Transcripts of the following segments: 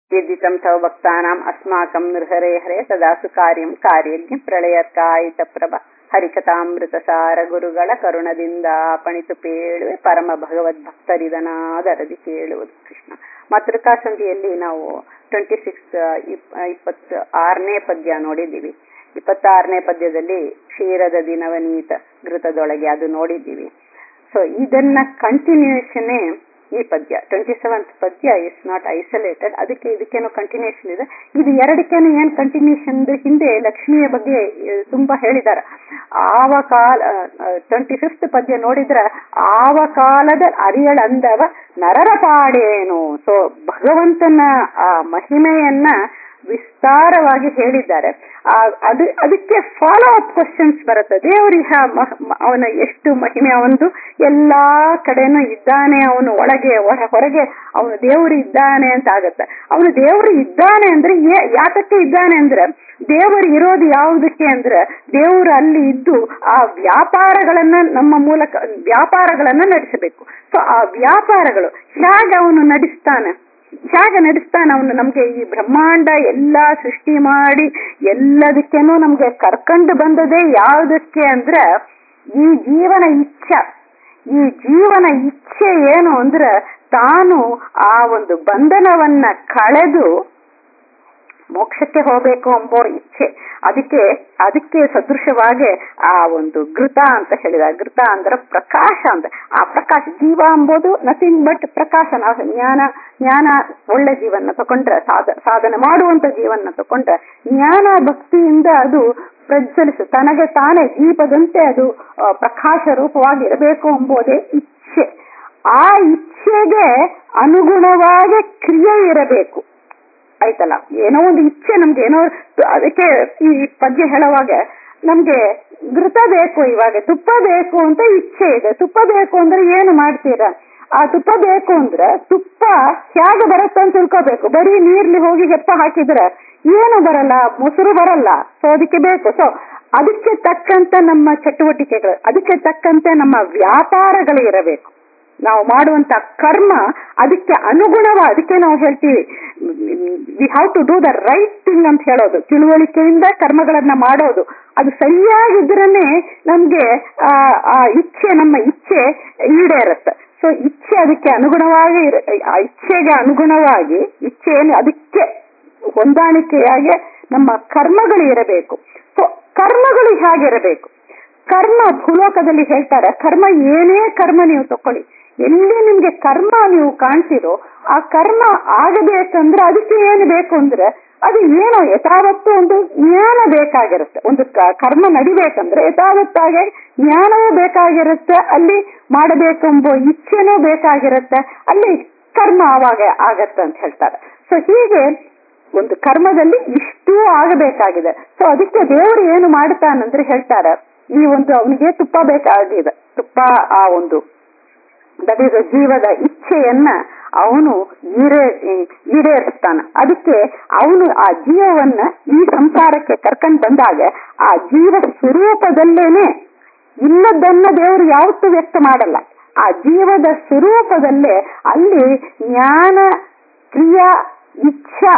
यद्दितं तव भक्तानाम् अस्माकं नृहरे हरे सदा सुकार्यं ಕಾರ್ಯಜ್ಞ ಪ್ರಳಯಕಾಯಿತ ಪ್ರಭ ಹರಿಕಥಾಮೃತಸಾರ ಗುರುಗಳ ಕರುಣದಿಂದ ಪಣಿತು ಪೇಳುವೆ ಪರಮ ಭಗವದ್ ಭಕ್ತರಿದನಾದರದಿ ಕೇಳುವುದು ಕೃಷ್ಣ ಮಾತೃಕಾ ಸಂಧಿಯಲ್ಲಿ ನಾವು ಟ್ವೆಂಟಿ ಸಿಕ್ಸ್ ಇಪ್ಪತ್ತ ಆರನೇ ಪದ್ಯ ನೋಡಿದ್ದೀವಿ ಇಪ್ಪತ್ತಾರನೇ ಪದ್ಯದಲ್ಲಿ ಕ್ಷೀರದ ದಿನವನೀತ ಘೃತದೊಳಗೆ ಅದು ನೋಡಿದ್ದೀವಿ ಸೊ ಇದನ್ನ ಕಂಟಿನ್ಯೂಷನ್ನೇ ಈ ಪದ್ಯ ಟ್ವೆಂಟಿ ಸೆವೆಂತ್ ಪದ್ಯ ಇಸ್ ನಾಟ್ ಐಸೋಲೇಟೆಡ್ ಅದಕ್ಕೆ ಇದಕ್ಕೇನೋ ಕಂಟಿನ್ಯೂಷನ್ ಇದೆ ಇದು ಎರಡಕ್ಕೇನು ಏನ್ ಕಂಟಿನ್ಯೂಷನ್ ಹಿಂದೆ ಲಕ್ಷ್ಮಿಯ ಬಗ್ಗೆ ತುಂಬಾ ಹೇಳಿದಾರೆ ಆವ ಕಾಲ ಟ್ವೆಂಟಿ ಫಿಫ್ತ್ ಪದ್ಯ ನೋಡಿದ್ರ ಆವ ಕಾಲದ ಅರಿಯಳಂದವ ನರರ ಪಾಡೇನು ಸೊ ಭಗವಂತನ ಆ ಮಹಿಮೆಯನ್ನ ವಿಸ್ತಾರವಾಗಿ ಹೇಳಿದ್ದಾರೆ ಅದು ಅದಕ್ಕೆ ಫಾಲೋ ಅಪ್ ಕ್ವಶನ್ಸ್ ಬರುತ್ತೆ ದೇವರಿಹ ಅವನ ಎಷ್ಟು ಮಹಿಮೆ ಅವನು ಎಲ್ಲಾ ಕಡೆನೂ ಇದ್ದಾನೆ ಅವನು ಒಳಗೆ ಹೊರಗೆ ಅವನು ದೇವರು ಇದ್ದಾನೆ ಅಂತ ಆಗತ್ತೆ ಅವನು ದೇವರು ಇದ್ದಾನೆ ಅಂದ್ರೆ ಯಾತಕ್ಕೆ ಇದ್ದಾನೆ ಅಂದ್ರೆ ದೇವರು ಇರೋದು ಯಾವುದಕ್ಕೆ ಅಂದ್ರೆ ದೇವರು ಅಲ್ಲಿ ಇದ್ದು ಆ ವ್ಯಾಪಾರಗಳನ್ನ ನಮ್ಮ ಮೂಲಕ ವ್ಯಾಪಾರಗಳನ್ನ ನಡೆಸಬೇಕು ಸೊ ಆ ವ್ಯಾಪಾರಗಳು ಹೇಗೆ ಅವನು ನಡೆಸ್ತಾನೆ ಹೇಗೆ ನಡೆಸ್ತಾನೆ ಅವನು ನಮ್ಗೆ ಈ ಬ್ರಹ್ಮಾಂಡ ಎಲ್ಲಾ ಸೃಷ್ಟಿ ಮಾಡಿ ಎಲ್ಲದಕ್ಕೇನು ನಮ್ಗೆ ಕರ್ಕೊಂಡು ಬಂದದೇ ಯಾವುದಕ್ಕೆ ಅಂದ್ರೆ ಈ ಜೀವನ ಇಚ್ಛೆ ಈ ಜೀವನ ಇಚ್ಛೆ ಏನು ಅಂದ್ರೆ ತಾನು ಆ ಒಂದು ಬಂಧನವನ್ನ ಕಳೆದು ಮೋಕ್ಷಕ್ಕೆ ಹೋಗ್ಬೇಕು ಎಂಬೋ ಇಚ್ಛೆ ಅದಕ್ಕೆ ಅದಕ್ಕೆ ಸದೃಶವಾಗಿ ಆ ಒಂದು ಘೃತ ಅಂತ ಹೇಳಿದ ಘೃತ ಅಂದ್ರೆ ಪ್ರಕಾಶ ಅಂತ ಆ ಪ್ರಕಾಶ ಜೀವ ಎಂಬುದು ನಥಿಂಗ್ ಬಟ್ ಪ್ರಕಾಶ ನಾವು ಜ್ಞಾನ ಜ್ಞಾನ ಒಳ್ಳೆ ಜೀವನ ತಕೊಂಡ್ರೆ ಸಾಧ ಸಾಧನೆ ಮಾಡುವಂತ ಜೀವನ ತಕೊಂಡ್ರೆ ಜ್ಞಾನ ಭಕ್ತಿಯಿಂದ ಅದು ಪ್ರಜ್ವಲಿಸು ತನಗೆ ತಾನೇ ದೀಪದಂತೆ ಅದು ಪ್ರಕಾಶ ರೂಪವಾಗಿ ಇರಬೇಕು ಎಂಬುದೇ ಇಚ್ಛೆ ಆ ಇಚ್ಛೆಗೆ ಅನುಗುಣವಾಗಿ ಕ್ರಿಯೆ ಇರಬೇಕು ಆಯ್ತಲ್ಲ ಏನೋ ಒಂದು ಇಚ್ಛೆ ನಮ್ಗೆ ಏನೋ ಅದಕ್ಕೆ ಈ ಪದ್ಯ ಹೇಳುವಾಗ ನಮ್ಗೆ ಘೃತ ಬೇಕು ಇವಾಗ ತುಪ್ಪ ಬೇಕು ಅಂತ ಇಚ್ಛೆ ಇದೆ ತುಪ್ಪ ಬೇಕು ಅಂದ್ರೆ ಏನು ಮಾಡ್ತೀರಾ ಆ ತುಪ್ಪ ಬೇಕು ಅಂದ್ರೆ ತುಪ್ಪ ಹೇಗೆ ಬರುತ್ತೆ ಅಂತ ತಿಳ್ಕೋಬೇಕು ಬರೀ ನೀರ್ಲಿ ಹೋಗಿ ಹೆಪ್ಪ ಹಾಕಿದ್ರೆ ಏನು ಬರಲ್ಲ ಮೊಸರು ಬರಲ್ಲ ಸೊ ಅದಕ್ಕೆ ಬೇಕು ಸೊ ಅದಕ್ಕೆ ತಕ್ಕಂತ ನಮ್ಮ ಚಟುವಟಿಕೆಗಳು ಅದಕ್ಕೆ ತಕ್ಕಂತೆ ನಮ್ಮ ವ್ಯಾಪಾರಗಳು ಇರಬೇಕು ನಾವು ಮಾಡುವಂತ ಕರ್ಮ ಅದಕ್ಕೆ ಅನುಗುಣವ ಅದಕ್ಕೆ ನಾವು ಹೇಳ್ತೀವಿ we have to do the right thing ಅಂತ ಹೇಳೋದು ತಿಳುವಳಿಕೆಯಿಂದ ಕರ್ಮಗಳನ್ನ ಮಾಡೋದು ಅದು ಸರಿಯಾಗಿದ್ರನೆ ನಮ್ಗೆ ಆ ಇಚ್ಛೆ ನಮ್ಮ ಇಚ್ಛೆ ಈಡೇರುತ್ತೆ ಸೊ ಇಚ್ಛೆ ಅದಕ್ಕೆ ಅನುಗುಣವಾಗಿ ಆ ಇಚ್ಛೆಗೆ ಅನುಗುಣವಾಗಿ ಇಚ್ಛೆ ಏನು ಅದಕ್ಕೆ ಹೊಂದಾಣಿಕೆಯಾಗಿ ನಮ್ಮ ಕರ್ಮಗಳು ಇರಬೇಕು ಸೊ ಕರ್ಮಗಳು ಹೇಗಿರಬೇಕು ಕರ್ಮ ಭೂಲೋಕದಲ್ಲಿ ಹೇಳ್ತಾರೆ ಕರ್ಮ ಏನೇ ಕರ್ಮ ನೀವು ತಕೊಳ್ಳಿ ಎಲ್ಲಿ ನಿಮ್ಗೆ ಕರ್ಮ ನೀವು ಕಾಣ್ತಿರೋ ಆ ಕರ್ಮ ಆಗಬೇಕಂದ್ರೆ ಅದಕ್ಕೆ ಏನು ಬೇಕು ಅಂದ್ರೆ ಅದು ಏನೋ ಯಥಾವತ್ತು ಒಂದು ಜ್ಞಾನ ಬೇಕಾಗಿರುತ್ತೆ ಒಂದು ಕರ್ಮ ನಡಿಬೇಕಂದ್ರೆ ಯಥಾವತ್ತಾಗಿ ಜ್ಞಾನವೂ ಬೇಕಾಗಿರುತ್ತೆ ಅಲ್ಲಿ ಮಾಡಬೇಕೆಂಬ ಇಚ್ಛೆನೂ ಬೇಕಾಗಿರುತ್ತೆ ಅಲ್ಲಿ ಕರ್ಮ ಆವಾಗ ಆಗತ್ತೆ ಅಂತ ಹೇಳ್ತಾರೆ ಸೊ ಹೀಗೆ ಒಂದು ಕರ್ಮದಲ್ಲಿ ಇಷ್ಟೂ ಆಗಬೇಕಾಗಿದೆ ಸೊ ಅದಕ್ಕೆ ದೇವರು ಏನು ಮಾಡ್ತಾನಂದ್ರೆ ಹೇಳ್ತಾರೆ ಈ ಒಂದು ಅವನಿಗೆ ತುಪ್ಪ ಬೇಕಾಗಿದೆ ತುಪ್ಪ ಆ ಒಂದು ದಟ್ ಈಸ್ ಜೀವದ ಇಚ್ಛೆಯನ್ನ ಅವನು ಈಡೇ ಈಡೇರಿಸ್ತಾನ ಅದಕ್ಕೆ ಅವನು ಆ ಜೀವವನ್ನ ಈ ಸಂಸಾರಕ್ಕೆ ಕರ್ಕೊಂಡ್ ಬಂದಾಗ ಆ ಜೀವ ಸ್ವರೂಪದಲ್ಲೇನೆ ಇಲ್ಲದನ್ನ ದೇವರು ಯಾವತ್ತೂ ವ್ಯಕ್ತ ಮಾಡಲ್ಲ ಆ ಜೀವದ ಸ್ವರೂಪದಲ್ಲೇ ಅಲ್ಲಿ ಜ್ಞಾನ ಕ್ರಿಯಾ ಇಚ್ಛಾ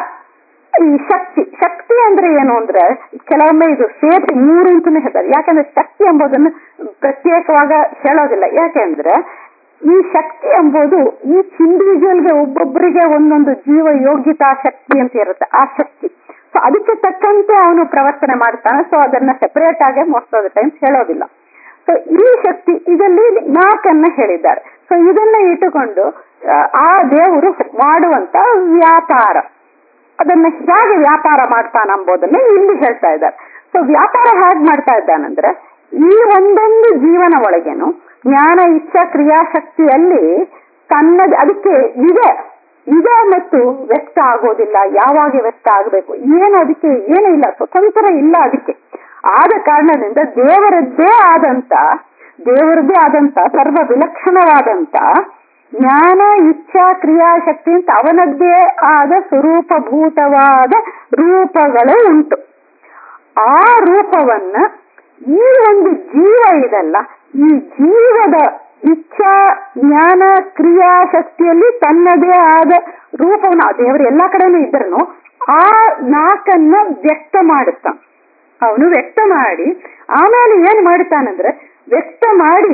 ಈ ಶಕ್ತಿ ಶಕ್ತಿ ಅಂದ್ರೆ ಏನು ಅಂದ್ರೆ ಕೆಲವೊಮ್ಮೆ ಇದು ಸೇರಿಸಿ ಮೂರು ಅಂತಾನೆ ಹೇಳ್ತಾರೆ ಯಾಕಂದ್ರೆ ಶಕ್ತಿ ಎಂಬುದನ್ನು ಪ್ರತ್ಯೇಕವಾಗ ಹೇಳೋದಿಲ್ಲ ಯಾಕೆಂದ್ರೆ ಈ ಶಕ್ತಿ ಎಂಬುದು ಈಚ್ ಇಂಡಿವಿಜುವಲ್ಗೆ ಒಬ್ಬೊಬ್ಬರಿಗೆ ಒಂದೊಂದು ಜೀವ ಯೋಗ್ಯತಾ ಶಕ್ತಿ ಅಂತ ಇರುತ್ತೆ ಆ ಶಕ್ತಿ ಸೊ ಅದಕ್ಕೆ ತಕ್ಕಂತೆ ಅವನು ಪ್ರವರ್ತನೆ ಮಾಡ್ತಾನೆ ಸೊ ಅದನ್ನ ಸೆಪರೇಟ್ ಆಗಿ ಮೋಸ್ಟ್ ಆಫ್ ದ ಟೈಮ್ಸ್ ಹೇಳೋದಿಲ್ಲ ಸೊ ಈ ಶಕ್ತಿ ಇದರಲ್ಲಿ ನಾಲ್ಕನ್ನ ಹೇಳಿದ್ದಾರೆ ಸೊ ಇದನ್ನ ಇಟ್ಟುಕೊಂಡು ಆ ದೇವರು ಮಾಡುವಂತ ವ್ಯಾಪಾರ ಅದನ್ನ ಹೇಗೆ ವ್ಯಾಪಾರ ಮಾಡ್ತಾನ ಎಂಬುದನ್ನ ಇಲ್ಲಿ ಹೇಳ್ತಾ ಇದ್ದಾರೆ ಸೊ ವ್ಯಾಪಾರ ಹೇಗೆ ಮಾಡ್ತಾ ಇದ್ದಾನಂದ್ರೆ ಈ ಒಂದೊಂದು ಜೀವನ ಒಳಗೇನು ಜ್ಞಾನ ಇಚ್ಛಾ ಕ್ರಿಯಾಶಕ್ತಿಯಲ್ಲಿ ತನ್ನದ ಅದಕ್ಕೆ ಇದೆ ಇದೆ ಮತ್ತು ವ್ಯಕ್ತ ಆಗೋದಿಲ್ಲ ಯಾವಾಗ ವ್ಯಕ್ತ ಆಗಬೇಕು ಏನು ಅದಕ್ಕೆ ಏನೂ ಇಲ್ಲ ಸ್ವತಂತ್ರ ಇಲ್ಲ ಅದಕ್ಕೆ ಆದ ಕಾರಣದಿಂದ ದೇವರದ್ದೇ ಆದಂತ ದೇವರದ್ದೇ ಆದಂತ ಸರ್ವ ವಿಲಕ್ಷಣವಾದಂತ ಜ್ಞಾನ ಇಚ್ಛಾ ಕ್ರಿಯಾಶಕ್ತಿ ಅಂತ ಅವನದ್ದೇ ಆದ ಸ್ವರೂಪಭೂತವಾದ ರೂಪಗಳು ಉಂಟು ಆ ರೂಪವನ್ನ ಈ ಒಂದು ಜೀವ ಇದಲ್ಲ ಈ ಜೀವದ ಇಚ್ಛಾ ಜ್ಞಾನ ಕ್ರಿಯಾ ಶಕ್ತಿಯಲ್ಲಿ ತನ್ನದೇ ಆದ ರೂಪವನ್ನು ಆ ದೇವರು ಎಲ್ಲಾ ಕಡೆನೂ ಇದ್ರೂ ಆ ನಾಲ್ಕನ್ನ ವ್ಯಕ್ತ ಮಾಡುತ್ತಾನ ಅವನು ವ್ಯಕ್ತ ಮಾಡಿ ಆಮೇಲೆ ಏನ್ ಮಾಡ್ತಾನಂದ್ರೆ ವ್ಯಕ್ತ ಮಾಡಿ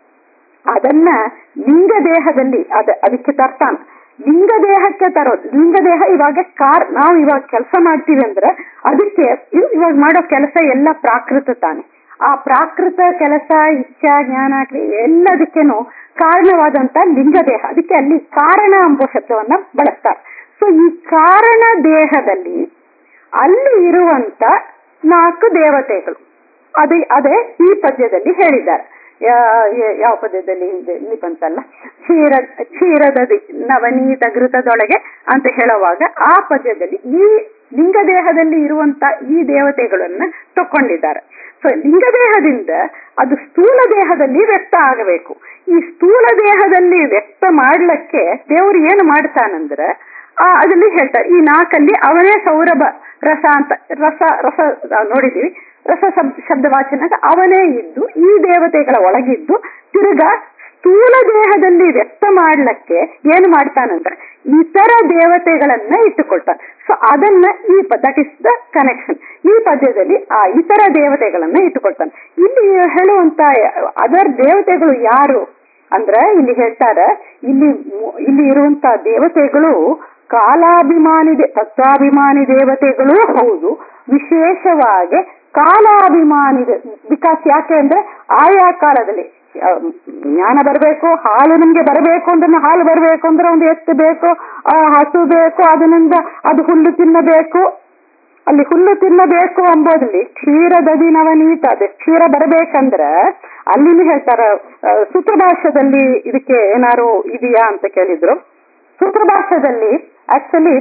ಅದನ್ನ ಲಿಂಗ ದೇಹದಲ್ಲಿ ಅದ ಅದಕ್ಕೆ ತರ್ತಾನ ಲಿಂಗ ದೇಹಕ್ಕೆ ತರೋದು ಲಿಂಗ ದೇಹ ಇವಾಗ ಕಾರ್ ನಾವು ಇವಾಗ ಕೆಲಸ ಮಾಡ್ತೀವಿ ಅಂದ್ರೆ ಅದಕ್ಕೆ ಇವ್- ಇವಾಗ ಮಾಡೋ ಕೆಲಸ ಎಲ್ಲ ಪ್ರಾಕೃತ ತಾನೆ ಆ ಪ್ರಾಕೃತ ಕೆಲಸ ಇಚ್ಛಾ ಜ್ಞಾನ ಕ್ರಿಯೆ ಎಲ್ಲದಕ್ಕೇನು ಕಾರಣವಾದಂತ ಲಿಂಗ ದೇಹ ಅದಕ್ಕೆ ಅಲ್ಲಿ ಕಾರಣ ಎಂಬ ಶಬ್ದವನ್ನ ಬಳಸ್ತಾರೆ ಸೊ ಈ ಕಾರಣ ದೇಹದಲ್ಲಿ ಅಲ್ಲಿ ಇರುವಂತ ನಾಲ್ಕು ದೇವತೆಗಳು ಅದೇ ಅದೇ ಈ ಪದ್ಯದಲ್ಲಿ ಹೇಳಿದ್ದಾರೆ ಯಾ- ಯಾ- ಯಾವ ಪದ್ಯದಲ್ಲಿ ಇದೆ? ಇಲ್ಲಿ ಬಂತಲ್ಲ ಕ್ಷೀರ ಕ್ಷೀರದದಿ ನವನೀತ ಘೃತದೊಳಗೆ ಅಂತ ಹೇಳುವಾಗ ಆ ಪದ್ಯದಲ್ಲಿ ಈ ಲಿಂಗ ದೇಹದಲ್ಲಿ ಇರುವಂತ ಈ ದೇವತೆಗಳನ್ನ ತಕೊಂಡಿದ್ದಾರೆ ಸೊ ಲಿಂಗ ದೇಹದಿಂದ ಅದು ಸ್ಥೂಲ ದೇಹದಲ್ಲಿ ವ್ಯಕ್ತ ಆಗಬೇಕು ಈ ಸ್ಥೂಲ ದೇಹದಲ್ಲಿ ವ್ಯಕ್ತ ಮಾಡ್ಲಿಕ್ಕೆ ದೇವರು ಏನು ಮಾಡ್ತಾನಂದ್ರೆ ಆ ಅದರಲ್ಲಿ ಹೇಳ್ತಾರೆ ಈ ನಾಲ್ಕಲ್ಲಿ ಅವನೇ ಸೌರಭ ರಸ ಅಂತ ರಸ ರಸ ನಾವ್ ನೋಡಿದೀವಿ ರಸ ಶಬ್ದ ಶಬ್ದವಾಚನಾಗ ಅವನೇ ಇದ್ದು ಈ ದೇವತೆಗಳ ಒಳಗಿದ್ದು ತಿರುಗಾ ಸ್ಥೂಲ ದೇಹದಲ್ಲಿ ವ್ಯಕ್ತ ಮಾಡ್ಲಿಕ್ಕೆ ಏನ್ ಮಾಡ್ತಾನಂದ್ರೆ ಇತರ ದೇವತೆಗಳನ್ನ ಇಟ್ಟುಕೊಳ್ತಾನೆ ಸೊ ಅದನ್ನ ಈ ದಟ್ ಇಸ್ ದ ಕನೆಕ್ಷನ್ ಈ ಪದ್ಯದಲ್ಲಿ ಆ ಇತರ ದೇವತೆಗಳನ್ನ ಇಟ್ಟುಕೊಳ್ತಾನೆ ಇಲ್ಲಿ ಹೇಳುವಂತ ಅದರ್ ದೇವತೆಗಳು ಯಾರು ಅಂದ್ರೆ ಇಲ್ಲಿ ಹೇಳ್ತಾರೆ ಇಲ್ಲಿ ಮು- ಇಲ್ಲಿ ಇರುವಂತ ದೇವತೆಗಳು ಕಾಲಾಭಿಮಾನಿ ದೇ- ತತ್ವಾಭಿಮಾನಿ ದೇವತೆಗಳೂ ಹೌದು ವಿಶೇಷವಾಗಿ ಕಾಲಾಭಿಮಾನಿ ಬಿಕಾಸ್ ಯಾಕೆ ಅಂದ್ರೆ ಆಯಾ ಕಾಲದಲ್ಲಿ ಆ, ಜ್ಞಾನ ಬರಬೇಕು ಹಾಲು ನಿಮ್ಗೆ ಬರಬೇಕು ಅಂದ್ರೆ ಹಾಲು ಬರಬೇಕು ಅಂದ್ರೆ ಒಂದು ಎತ್ತು ಬೇಕು ಆ, ಹಸು ಬೇಕು ಅದರಿಂದ ಅದು ಹುಲ್ಲು ತಿನ್ನಬೇಕು ಅಲ್ಲಿ ಹುಲ್ಲು ತಿನ್ನಬೇಕು ಎಂಬುದಲ್ಲಿ ಕ್ಷೀರದದಿ ನವನೀತ ಅದೇ ಕ್ಷೀರ ಬರಬೇಕಂದ್ರೆ ಅಲ್ಲಿ ಹೇಳ್ತಾರ ಆ, ಸೂತ್ರಭಾಷ್ಯದಲ್ಲಿ ಇದಕ್ಕೆ ಏನಾರು ಇದೆಯಾ ಅಂತ ಕೇಳಿದ್ರು ಸೂತ್ರಭಾಷ್ಯದಲ್ಲಿ ಆಕ್ಚುಲಿ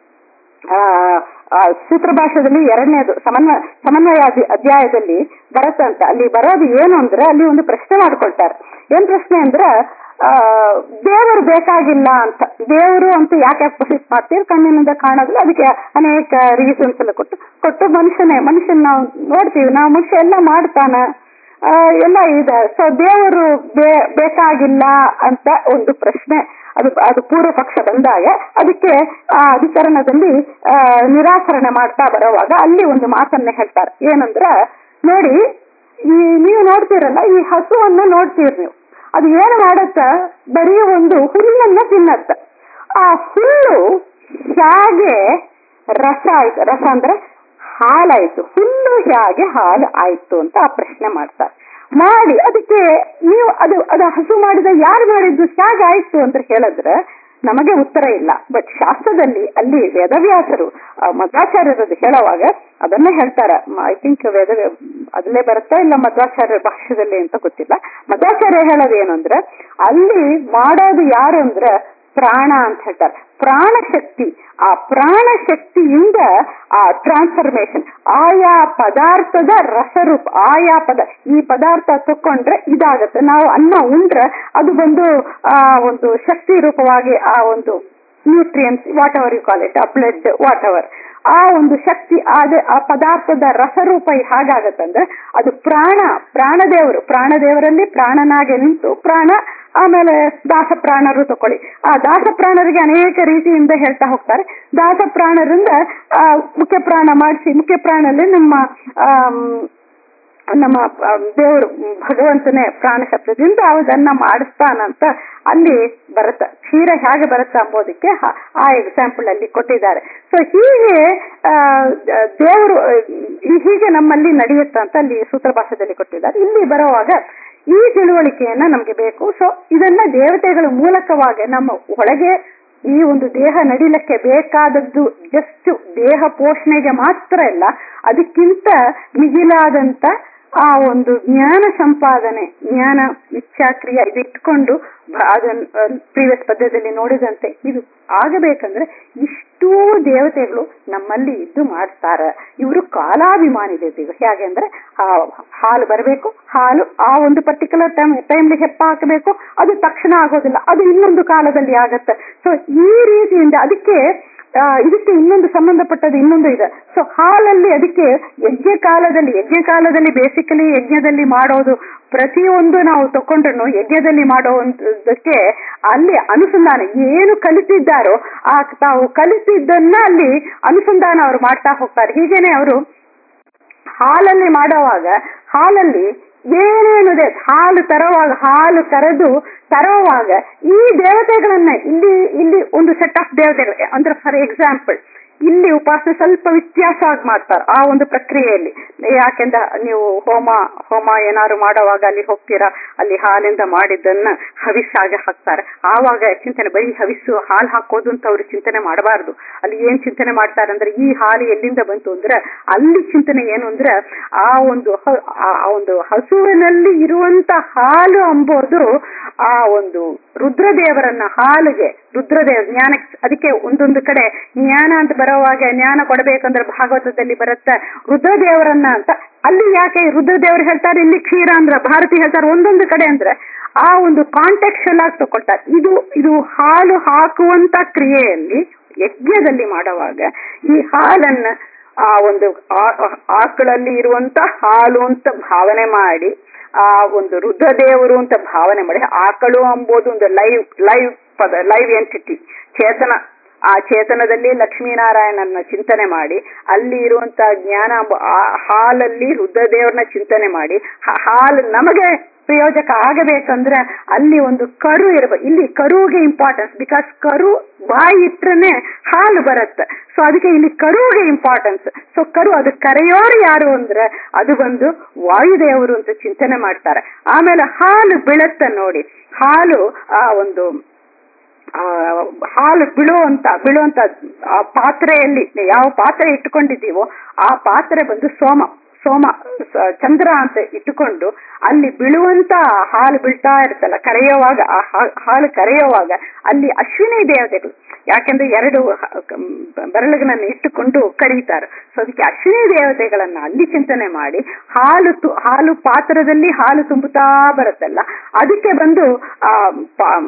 ಸೂತ್ರಭಾಷ್ಯದಲ್ಲಿ ಎರಡನೇದು ಸಮನ್ವಯ ಸಮನ್ವಯ ಅಧ್ಯ- ಅಧ್ಯಾಯದಲ್ಲಿ ಬರತ್ತಂತ ಅಲ್ಲಿ ಬರೋದು ಏನು ಅಂದ್ರೆ ಅಲ್ಲಿ ಒಂದು ಪ್ರಶ್ನೆ ಮಾಡ್ಕೊಳ್ತಾರೆ ಏನ್ ಪ್ರಶ್ನೆ ಅಂದ್ರೆ ಆ ದೇವರು ಬೇಕಾಗಿಲ್ಲ ಅಂತ ದೇವರು ಅಂತ ಯಾಕೆ ಅಪೋಸಿಟ್ ಮಾಡ್ತೀವಿ ಕಣ್ಣಿನಿಂದ ಕಾಣೋದಿಲ್ಲ ಅದಕ್ಕೆ ಅನೇಕ ರೀಸನ್ಸ್ ಎಲ್ಲ ಕೊಟ್ಟು ಕೊಟ್ಟು ಮನುಷ್ಯನೇ ಮನುಷ್ಯನ್ ನಾವು ನೋಡ್ತೀವಿ ನಾವು ಮನುಷ್ಯ ಎಲ್ಲ ಮಾಡ್ತಾನ ಆ, ಎಲ್ಲ ಇದೆ ಸೊ ದೇವರು ಬೇ- ಬೇಕಾಗಿಲ್ಲ ಅಂತ ಒಂದು ಪ್ರಶ್ನೆ ಅದು ಅದು ಪೂರ್ವ ಪಕ್ಷ ಬಂದಾಗ ಅದಕ್ಕೆ ಆ ಅಧಿಕರಣದಲ್ಲಿ ಆ, ನಿರಾಕರಣೆ ಮಾಡ್ತಾ ಬರೋವಾಗ ಅಲ್ಲಿ ಒಂದು ಮಾತನ್ನ ಹೇಳ್ತಾರೆ ಏನಂದ್ರ ನೋಡಿ ಈ ನೀವು ನೋಡ್ತೀರಲ್ಲ ಈ ಹಸುವನ್ನ ನೋಡ್ತೀರಿ ನೀವು ಅದು ಏನು ಮಾಡತ್ತ ಬರೀ ಒಂದು ಹುಲ್ಲನ್ನ ತಿನ್ನತ್ತ ಆ ಹುಲ್ಲು ಹೇಗೆ ರಸ ಆಯ್ತು ರಸ ಅಂದ್ರೆ ಹಾಲಾಯ್ತು ಹುಲ್ಲು ಹೇಗೆ ಹಾಲು ಆಯ್ತು ಅಂತ ಆ ಪ್ರಶ್ನೆ ಮಾಡ್ತಾರೆ ಮಾಡಿ ಅದಕ್ಕೆ ನೀವು ಅದು ಅದು ಹಸು ಮಾಡಿದ ಯಾರು ಮಾಡಿದ್ದು ಹೇಗೆ ಆಯ್ತು ಅಂತ ಹೇಳಿದ್ರೆ ನಮಗೆ ಉತ್ತರ ಇಲ್ಲ ಬಟ್ ಶಾಸ್ತ್ರದಲ್ಲಿ ಅಲ್ಲಿ ವೇದವ್ಯಾಸರು ಆ, ಮಧ್ವಾಚಾರ್ಯರದ್ದು ಹೇಳುವಾಗ ಅದನ್ನೇ ಹೇಳ್ತಾರ ಐ ಥಿಂಕ್ ವೇದ ಅದಲ್ಲೇ ಬರುತ್ತಾ ಇಲ್ಲ ಮಧ್ವಾಚಾರ್ಯ ಭಾಷ್ಯದಲ್ಲಿ ಅಂತ ಗೊತ್ತಿಲ್ಲ ಮಧ್ವಾಚಾರ್ಯ ಹೇಳೋದು ಏನು ಅಂದ್ರೆ ಅಲ್ಲಿ ಮಾಡೋದು ಯಾರು ಅಂದ್ರೆ ಪ್ರಾಣ ಅಂತ ಹೇಳ್ತಾರೆ ಪ್ರಾಣ ಶಕ್ತಿ ಆ ಪ್ರಾಣ ಶಕ್ತಿಯಿಂದ ಆ ಟ್ರಾನ್ಸ್ಫರ್ಮೇಶನ್ ಆಯಾ ಪದಾರ್ಥದ ರಸರೂಪ ಆಯಾ ಪದ ಈ ಪದಾರ್ಥ ತಕೊಂಡ್ರೆ ಇದಾಗತ್ತೆ ನಾವು ಅನ್ನ ಉಂಡ್ರೆ ಅದು ಬಂದು ಆ ಒಂದು ಶಕ್ತಿ ರೂಪವಾಗಿ ಆ ಒಂದು nutrients whatever you call it ಆ ಬ್ಲಡ್ ವಾಟ್ ಎವರ್ ಆ ಒಂದು ಶಕ್ತಿ ಆದ ಆ ಪದಾರ್ಥದ ರಸರೂಪ ಹಾಗಾಗತ್ತಂದ್ರೆ ಅದು ಪ್ರಾಣ ಪ್ರಾಣದೇವರು ಪ್ರಾಣದೇವರಲ್ಲಿ ಪ್ರಾಣನಾಗೆ ನಿಂತು ಪ್ರಾಣ ಆಮೇಲೆ ದಾಸ ಪ್ರಾಣರು ತಕೊಳ್ಳಿ ಆ ದಾಸ ಪ್ರಾಣರಿಗೆ ಅನೇಕ ರೀತಿಯಿಂದ ಹೇಳ್ತಾ ಹೋಗ್ತಾರೆ ದಾಸ ಪ್ರಾಣರಿಂದ ಆ ಮುಖ್ಯ ಪ್ರಾಣ ಮಾಡಿಸಿ ಮುಖ್ಯ ಪ್ರಾಣಲ್ಲಿ ನಮ್ಮ ಆಮ್, ನಮ್ಮ ಆ, ದೇವರು ಭಗವಂತನೇ ಪ್ರಾಣ ಶಬ್ದದಿಂದ ಅದನ್ನ ಮಾಡಿಸ್ತಾನಂತ ಅಲ್ಲಿ ಬರುತ್ತ ಕ್ಷೀರ ಹೇಗೆ ಬರುತ್ತ ಅಂಬೋದಕ್ಕೆ ಹ- ಆ ಎಕ್ಸಾಂಪಲ್ ಅಲ್ಲಿ ಕೊಟ್ಟಿದ್ದಾರೆ ಸೊ ಹೀಗೆ ಆ, ದೇವರು ಆ, ಹೀಗೆ ನಮ್ಮಲ್ಲಿ ನಡೆಯುತ್ತ ಅಂತ ಅಲ್ಲಿ ಸೂತ್ರ ಭಾಷೆದಲ್ಲಿ ಕೊಟ್ಟಿದ್ದಾರೆ ಇಲ್ಲಿ ಬರುವಾಗ ಈ ತಿಳುವಳಿಕೆಯನ್ನ ನಮ್ಗೆ ಬೇಕು ಸೊ ಇದನ್ನ ದೇವತೆಗಳ ಮೂಲಕವಾಗಿ ನಮ್ಮ ಒಳಗೆ ಈ ಒಂದು ದೇಹ ನಡಿಲಕ್ಕೆ ಬೇಕಾದದ್ದು ಜಸ್ಟ್ ದೇಹ ಪೋಷಣೆಗೆ ಮಾತ್ರ ಇಲ್ಲ ಅದಕ್ಕಿಂತ ಮಿಗಿಲಾದಂತ ಆ ಒಂದು ಜ್ಞಾನ ಸಂಪಾದನೆ ಜ್ಞಾನ ಇಚ್ಛಾಕ್ರಿಯೆ ಇದಿಟ್ಕೊಂಡು ಪ್ರೀವಿಯಸ್ ಪದ್ಯದಲ್ಲಿ ನೋಡಿದಂತೆ ಇದು ಆಗಬೇಕಂದ್ರೆ ಇಷ್ಟೂ ದೇವತೆಗಳು ನಮ್ಮಲ್ಲಿ ಇದ್ದು ಮಾಡ್ತಾರೆ ಇವರು ಕಾಲಾಭಿಮಾನಿ ದೇವತೆಗಳು ಹೇಗೆ ಅಂದ್ರೆ ಆ ಹಾಲು ಬರಬೇಕು ಹಾಲು ಆ ಒಂದು ಪರ್ಟಿಕ್ಯುಲರ್ ಟೈಮ್ ಟೈಮ್ಲಿ ಹೆಪ್ಪ ಹಾಕಬೇಕು ಅದು ತಕ್ಷಣ ಆಗೋದಿಲ್ಲ ಅದು ಇನ್ನೊಂದು ಕಾಲದಲ್ಲಿ ಆಗತ್ತೆ ಸೊ ಈ ರೀತಿಯಿಂದ ಅದಕ್ಕೆ ಆ, ಇದಕ್ಕೆ ಇನ್ನೊಂದು ಸಂಬಂಧಪಟ್ಟದ್ದು ಇನ್ನೊಂದು ಇದೆ ಸೊ ಹಾಲಲ್ಲಿ ಅದಕ್ಕೆ ಯಜ್ಞ ಕಾಲದಲ್ಲಿ ಯಜ್ಞ ಕಾಲದಲ್ಲಿ ಬೇಸಿಕಲಿ ಯಜ್ಞದಲ್ಲಿ ಮಾಡೋದು ಪ್ರತಿಯೊಂದು ನಾವು ತಕೊಂಡ್ರು ಯಜ್ಞದಲ್ಲಿ ಮಾಡುವಂತದಕ್ಕೆ ಅಲ್ಲಿ ಅನುಸಂಧಾನ ಏನು ಕಲಿತಿದ್ದಾರೋ ಆ ತಾವು ಕಲಿತಿದ್ದನ್ನ ಅಲ್ಲಿ ಅನುಸಂಧಾನ ಅವರು ಮಾಡ್ತಾ ಹೋಗ್ತಾರೆ ಹೀಗೇನೆ ಅವರು ಹಾಲಲ್ಲಿ ಮಾಡುವಾಗ ಹಾಲಲ್ಲಿ ಏನೇನಿದೆ ಹಾಲು ತರುವಾಗ ಹಾಲು ಕರೆದು ತರುವಾಗ ಈ ದೇವತೆಗಳನ್ನ ಇಲ್ಲಿ ಇಲ್ಲಿ ಒಂದು ಸೆಟ್ ಆಫ್ ದೇವತೆಗಳು ಅಂದ್ರೆ ಫಾರ್ ಎಕ್ಸಾಂಪಲ್ ಇಲ್ಲಿ ಉಪಾಸನೆ ಸ್ವಲ್ಪ ವ್ಯತ್ಯಾಸ ಆಗಿ ಮಾಡ್ತಾರೆ ಆ ಒಂದು ಪ್ರಕ್ರಿಯೆಯಲ್ಲಿ ಯಾಕೆಂದ್ರೆ ನೀವು ಹೋಮ ಹೋಮ ಏನಾದ್ರು ಮಾಡುವಾಗ ಅಲ್ಲಿ ಹೋಗ್ತೀರಾ ಅಲ್ಲಿ ಹಾಲಿಂದ ಮಾಡಿದ್ದನ್ನ ಹವಿಸ್ಸಾಗಿ ಹಾಕ್ತಾರೆ ಆವಾಗ ಚಿಂತನೆ ಬರೀ ಹವಿಸ್ಸು ಹಾಲು ಹಾಕೋದು ಅಂತ ಅವ್ರು ಚಿಂತನೆ ಮಾಡಬಾರ್ದು ಅಲ್ಲಿ ಏನ್ ಚಿಂತನೆ ಮಾಡ್ತಾರೆ ಅಂದ್ರೆ ಈ ಹಾಲು ಎಲ್ಲಿಂದ ಬಂತು ಅಂದ್ರೆ ಅಲ್ಲಿ ಚಿಂತನೆ ಏನು ಅಂದ್ರೆ ಆ ಒಂದು ಹ- ಆ ಆ ಒಂದು ಹಸುವಿನಲ್ಲಿ ಇರುವಂತ ಹಾಲು ಅಂಬೋದು ಆ ಒಂದು ರುದ್ರದೇವರನ್ನ ಹಾಲಿಗೆ ರುದ್ರದೇವ ಜ್ಞಾನ ಅದಕ್ಕೆ ಒಂದೊಂದು ಕಡೆ ಜ್ಞಾನ ಅಂತ ಬರೋವಾಗ ಜ್ಞಾನ ಕೊಡಬೇಕಂದ್ರೆ ಭಾಗವತದಲ್ಲಿ ಬರುತ್ತೆ ರುದ್ರದೇವರನ್ನ ಅಂತ ಅಲ್ಲಿ ಯಾಕೆ ರುದ್ರದೇವರು ಹೇಳ್ತಾರೆ ಇಲ್ಲಿ ಕ್ಷೀರ ಅಂದ್ರೆ ಭಾರತಿ ಹೇಳ್ತಾರೆ ಒಂದೊಂದು ಕಡೆ ಅಂದ್ರೆ ಆ ಒಂದು ಕಾಂಟೆಕ್ಚುಲ್ ಆಗಿ ತಗೊಳ್ತಾರೆ ಇದು ಇದು ಹಾಲು ಹಾಕುವಂತ ಕ್ರಿಯೆಯಲ್ಲಿ ಯಜ್ಞದಲ್ಲಿ ಮಾಡುವಾಗ ಈ ಹಾಲನ್ನ ಆ ಒಂದು ಆ- ಆ- ಆಕಳಲ್ಲಿ ಇರುವಂತ ಹಾಲು ಅಂತ ಭಾವನೆ ಮಾಡಿ ಆ ಒಂದು ರುದ್ರದೇವರು ಅಂತ ಭಾವನೆ ಮಾಡಿ ಆಕಳು ಅಂಬೋದು ಒಂದು ಲೈವ್ ಲೈವ್ ಪದ ಲೈವ್ ಎಂಟಿಟಿ ಚೇತನ ಆ ಚೇತನದಲ್ಲಿ ಲಕ್ಷ್ಮೀನಾರಾಯಣನ ಚಿಂತನೆ ಮಾಡಿ ಅಲ್ಲಿ ಇರುವಂತ ಜ್ಞಾನ ಅಂಬ- ಆ ಹಾಲಲ್ಲಿ ರುದ್ರದೇವರನ್ನ ಚಿಂತನೆ ಮಾಡಿ ಹ- ಹಾಲು ನಮಗೆ ಪ್ರಯೋಜಕ ಆಗಬೇಕಂದ್ರೆ ಅಲ್ಲಿ ಒಂದು ಕರು ಇರಬೇಕು ಇಲ್ಲಿ ಕರುವಿಗೆ ಇಂಪಾರ್ಟೆನ್ಸ್ ಬಿಕಾಸ್ ಕರು ಬಾಯಿ ಇಟ್ರನೆ ಹಾಲು ಬರುತ್ತೆ ಸೊ ಅದಕ್ಕೆ ಇಲ್ಲಿ ಕರುವಿಗೆ ಇಂಪಾರ್ಟೆನ್ಸ್ ಸೊ ಕರು ಅದು ಕರೆಯೋರು ಯಾರು ಅಂದ್ರೆ ಅದು ಬಂದು ವಾಯುದೇವರು ಅಂತ ಚಿಂತನೆ ಮಾಡ್ತಾರೆ ಆಮೇಲೆ ಹಾಲು ಬೀಳತ್ತೆ ನೋಡಿ ಹಾಲು ಆ ಒಂದು ಆ, ಹಾಲು ಬೀಳುವಂತ ಬೀಳುವಂತ ಆ ಪಾತ್ರೆಯಲ್ಲಿ ಯಾವ ಪಾತ್ರೆ ಇಟ್ಟುಕೊಂಡಿದ್ದೀವೋ ಆ ಪಾತ್ರೆ ಬಂದು ಸೋಮ ಸೋಮ ಸ- ಚಂದ್ರ ಅಂತ ಇಟ್ಟುಕೊಂಡು ಅಲ್ಲಿ ಬೀಳುವಂತ ಹಾಲು ಬೀಳ್ತಾ ಇರುತ್ತಲ್ಲ ಕರೆಯುವಾಗ ಆ ಹಾ- ಹಾಲು ಕರೆಯುವಾಗ ಅಲ್ಲಿ ಅಶ್ವಿನಿ ದೇವತೆಗಳು ಯಾಕೆಂದ್ರೆ ಎರಡು ಹ- ಕ- ಬೆರಳುಗಳನ್ನ ಇಟ್ಟುಕೊಂಡು ಕರೀತಾರೆ ಸೊ ಅದಕ್ಕೆ ಅಶ್ವಿನಿ ದೇವತೆಗಳನ್ನ ಅಲ್ಲಿ ಚಿಂತನೆ ಮಾಡಿ ಹಾಲು ತು- ಹಾಲು ಪಾತ್ರದಲ್ಲಿ ಹಾಲು ತುಂಬುತ್ತಾ ಬರುತ್ತಲ್ಲ ಅದಕ್ಕೆ ಬಂದು ಆ ಪಾ-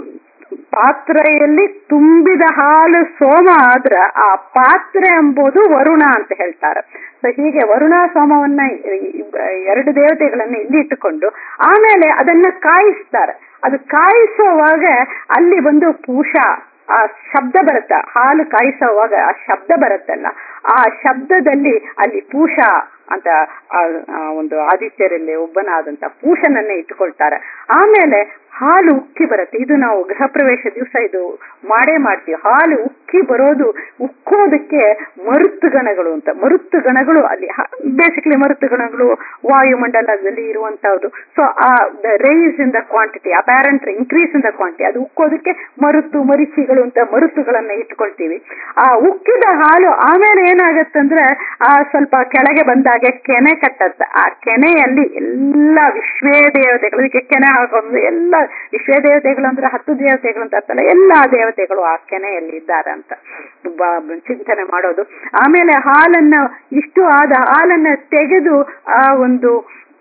ಪಾತ್ರೆಯಲ್ಲಿ ತುಂಬಿದ ಹಾಲು ಸೋಮ ಆದ್ರ ಆ ಪಾತ್ರೆ ಎಂಬುದು ವರುಣ ಅಂತ ಹೇಳ್ತಾರೆ ಸೊ ಹೀಗೆ ವರುಣ ಸೋಮವನ್ನ ಈ- ಈ ಎರಡು ದೇವತೆಗಳನ್ನ ಇಲ್ಲಿ ಇಟ್ಟುಕೊಂಡು ಆಮೇಲೆ ಅದನ್ನ ಕಾಯಿಸ್ತಾರೆ ಅದು ಕಾಯಿಸುವಾಗ ಅಲ್ಲಿ ಬಂದು ಪೂಷಾ ಆ ಶಬ್ದ ಬರುತ್ತ ಹಾಲು ಕಾಯಿಸುವಾಗ ಆ ಶಬ್ದ ಬರುತ್ತಲ್ಲ ಆ ಶಬ್ದದಲ್ಲಿ ಅಲ್ಲಿ ಪೂಷಾ ಅಂತ ಆ ಆ ಒಂದು ಆದಿತ್ಯರಲ್ಲಿ ಒಬ್ಬನಾದಂತ ಪೂಷನನ್ನೇ ಇಟ್ಟುಕೊಳ್ತಾರೆ ಆಮೇಲೆ ಹಾಲು ಉಕ್ಕಿ ಬರುತ್ತೆ ಇದು ನಾವು ಗೃಹ ಪ್ರವೇಶ ದಿವಸ ಇದು ಮಾಡೇ ಮಾಡ್ತೀವಿ ಹಾಲು ಉಕ್ಕಿ ಬರೋದು ಉಕ್ಕೋದಕ್ಕೆ ಮರುತ್ತು ಗಣಗಳು ಅಂತ ಮರುತ್ತು ಗಣಗಳು ಅಲ್ಲಿ ಬೇಸಿಕಲಿ ಮರುತ್ತು ಗಣಗಳು ವಾಯುಮಂಡಲದಲ್ಲಿ ಇರುವಂತಹದ್ದು ಸೊ ಆ the raise in the quantity apparent increase in the quantity ಅದು ಉಕ್ಕೋದಕ್ಕೆ ಮರುತ್ತು ಮರಿಚಿಗಳು ಅಂತ ಮರುತ್ತುಗಳನ್ನ ಇಟ್ಕೊಳ್ತೀವಿ ಆ ಉಕ್ಕಿದ ಹಾಲು ಆಮೇಲೆ ಏನಾಗತ್ತಂದ್ರೆ ಆ ಸ್ವಲ್ಪ ಕೆಳಗೆ ಬಂದಾಗೆ ಕೆನೆ ಕಟ್ಟತ್ತೆ ಆ ಕೆನೆಯಲ್ಲಿ ಎಲ್ಲ ವಿಶ್ವೇ ದೇವತೆಗಳು ಇದಕ್ಕೆ ಕೆನೆ ಹಾಕೋದು ಎಲ್ಲ ವಿಶ್ವೇ ದೇವತೆಗಳು ಅಂದ್ರೆ ಹತ್ತು ದೇವತೆಗಳು ಅಂತ ಅರ್ಥಲ್ಲ ಎಲ್ಲಾ ದೇವತೆಗಳು ಆ ಕೆನೆಯಲ್ಲಿ ಇದ್ದಾರೆ ಅಂತ ಬ- ಚಿಂತನೆ ಮಾಡೋದು ಆಮೇಲೆ ಹಾಲನ್ನ ಇಷ್ಟು ಆದ ಹಾಲನ್ನ ತೆಗೆದು ಆ ಒಂದು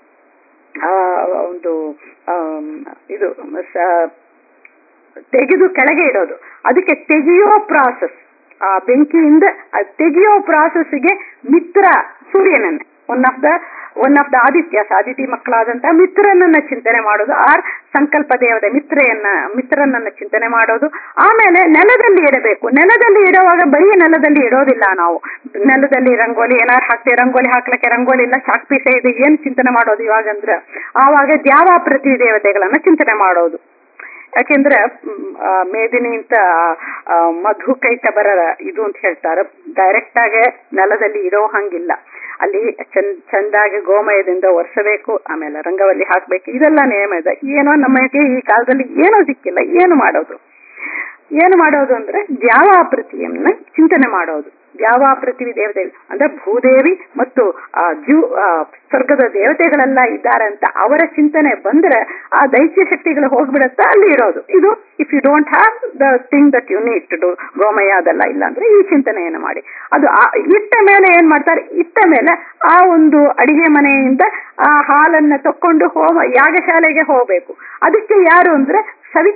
ಆ ಒಂದು ಆಮ್, ಇದು ಸ- ತೆಗೆದು ಕೆಳಗೆ ಇಡೋದು ಅದಕ್ಕೆ ತೆಗೆಯೋ ಪ್ರಾಸೆಸ್ ಆ ಬೆಂಕಿಯಿಂದ ಆ ತೆಗೆಯೋ ಪ್ರಾಸೆಸ್ಗೆ ಮಿತ್ರ ಸೂರ್ಯನನ್ನ one of the one of the Aditya Aditi ಮಕ್ಕಳಾದಂತ ಮಿತ್ರನನ್ನ ಚಿಂತನೆ ಮಾಡೋದು ಆರ್ ಸಂಕಲ್ಪ ದೇವತೆ ಮಿತ್ರೆಯನ್ನ ಮಿತ್ರನನ್ನ ಚಿಂತನೆ ಮಾಡೋದು ಆಮೇಲೆ ನೆಲದಲ್ಲಿ ಇಡಬೇಕು ನೆಲದಲ್ಲಿ ಇಡುವಾಗ ಬರೀ ನೆಲದಲ್ಲಿ ಇಡೋದಿಲ್ಲ ನಾವು ನೆಲದಲ್ಲಿ ರಂಗೋಲಿ ಏನಾರು ಹಾಕ್ತೇವೆ ರಂಗೋಲಿ ಹಾಕ್ಲಿಕ್ಕೆ ರಂಗೋಲಿ ಇಲ್ಲ ಚಾಕ್ ಪೀಸೆ ಇದು ಏನ್ ಚಿಂತನೆ ಮಾಡೋದು ಇವಾಗ ಅಂದ್ರೆ ಆವಾಗ ದ್ಯಾವಾಪೃಥ್ವಿ ದೇವತೆಗಳನ್ನ ಚಿಂತನೆ ಮಾಡೋದು ಯಾಕೆಂದ್ರೆ ಮ್, ಆ, ಮೇದಿನಿ ಅಂತ ಆ, ಮಧು ಕೈಟಬರ ಇದು ಅಂತ ಹೇಳ್ತಾರೆ ಡೈರೆಕ್ಟ್ ಆಗಿ ನೆಲದಲ್ಲಿ ಇರೋ ಹಂಗಿಲ್ಲ ಅಲ್ಲಿ ಚಂದ ಚಂದಾಗಿ ಗೋಮಯದಿಂದ ಒರೆಸಬೇಕು ಆಮೇಲೆ ರಂಗವಲ್ಲಿ ಹಾಕ್ಬೇಕು ಇದೆಲ್ಲ ನೇಮ ಇದೆ ಏನೋ ನಮಗೆ ಈ ಕಾಲದಲ್ಲಿ ಏನೋ ಸಿಕ್ಕಿಲ್ಲ ಏನು ಮಾಡೋದು ಏನು ಮಾಡೋದು ಅಂದ್ರೆ ದ್ಯಾವಾಪೃತಿಯನ್ನ ಚಿಂತನೆ ಮಾಡೋದು ದ್ಯಾವಾಪೃಥ್ವಿ ದೇವತೆ ಅಂದ್ರೆ ಭೂದೇವಿ ಮತ್ತು ಆ ದ್ಯು ಆ ಸ್ವರ್ಗದ ದೇವತೆಗಳೆಲ್ಲ ಇದ್ದಾರೆ ಅಂತ ಅವರ ಚಿಂತನೆ ಬಂದ್ರೆ ಆ ದೈತ್ಯ ಶಕ್ತಿಗಳು ಹೋಗ್ಬಿಡುತ್ತೆ ಅಲ್ಲಿ ಇರೋದು ಇದು if you don't have the thing that you need to do ಗೋಮಯ ಅದೆಲ್ಲ ಇಲ್ಲ ಅಂದ್ರೆ ಈ ಚಿಂತನೆಯನ್ನು ಮಾಡಿ ಅದು ಆ- ಇಟ್ಟ ಮೇಲೆ ಏನ್ ಮಾಡ್ತಾರೆ ಇಟ್ಟ ಮೇಲೆ ಆ ಒಂದು ಅಡಿಗೆ ಮನೆಯಿಂದ ಆ ಹಾಲನ್ನ ತಕೊಂಡು ಹೋಮ ಯಾಗಶಾಲೆಗೆ ಹೋಗ್ಬೇಕು ಅದಕ್ಕೆ ಯಾರು ಅಂದ್ರೆ ಸವಿತ್ರು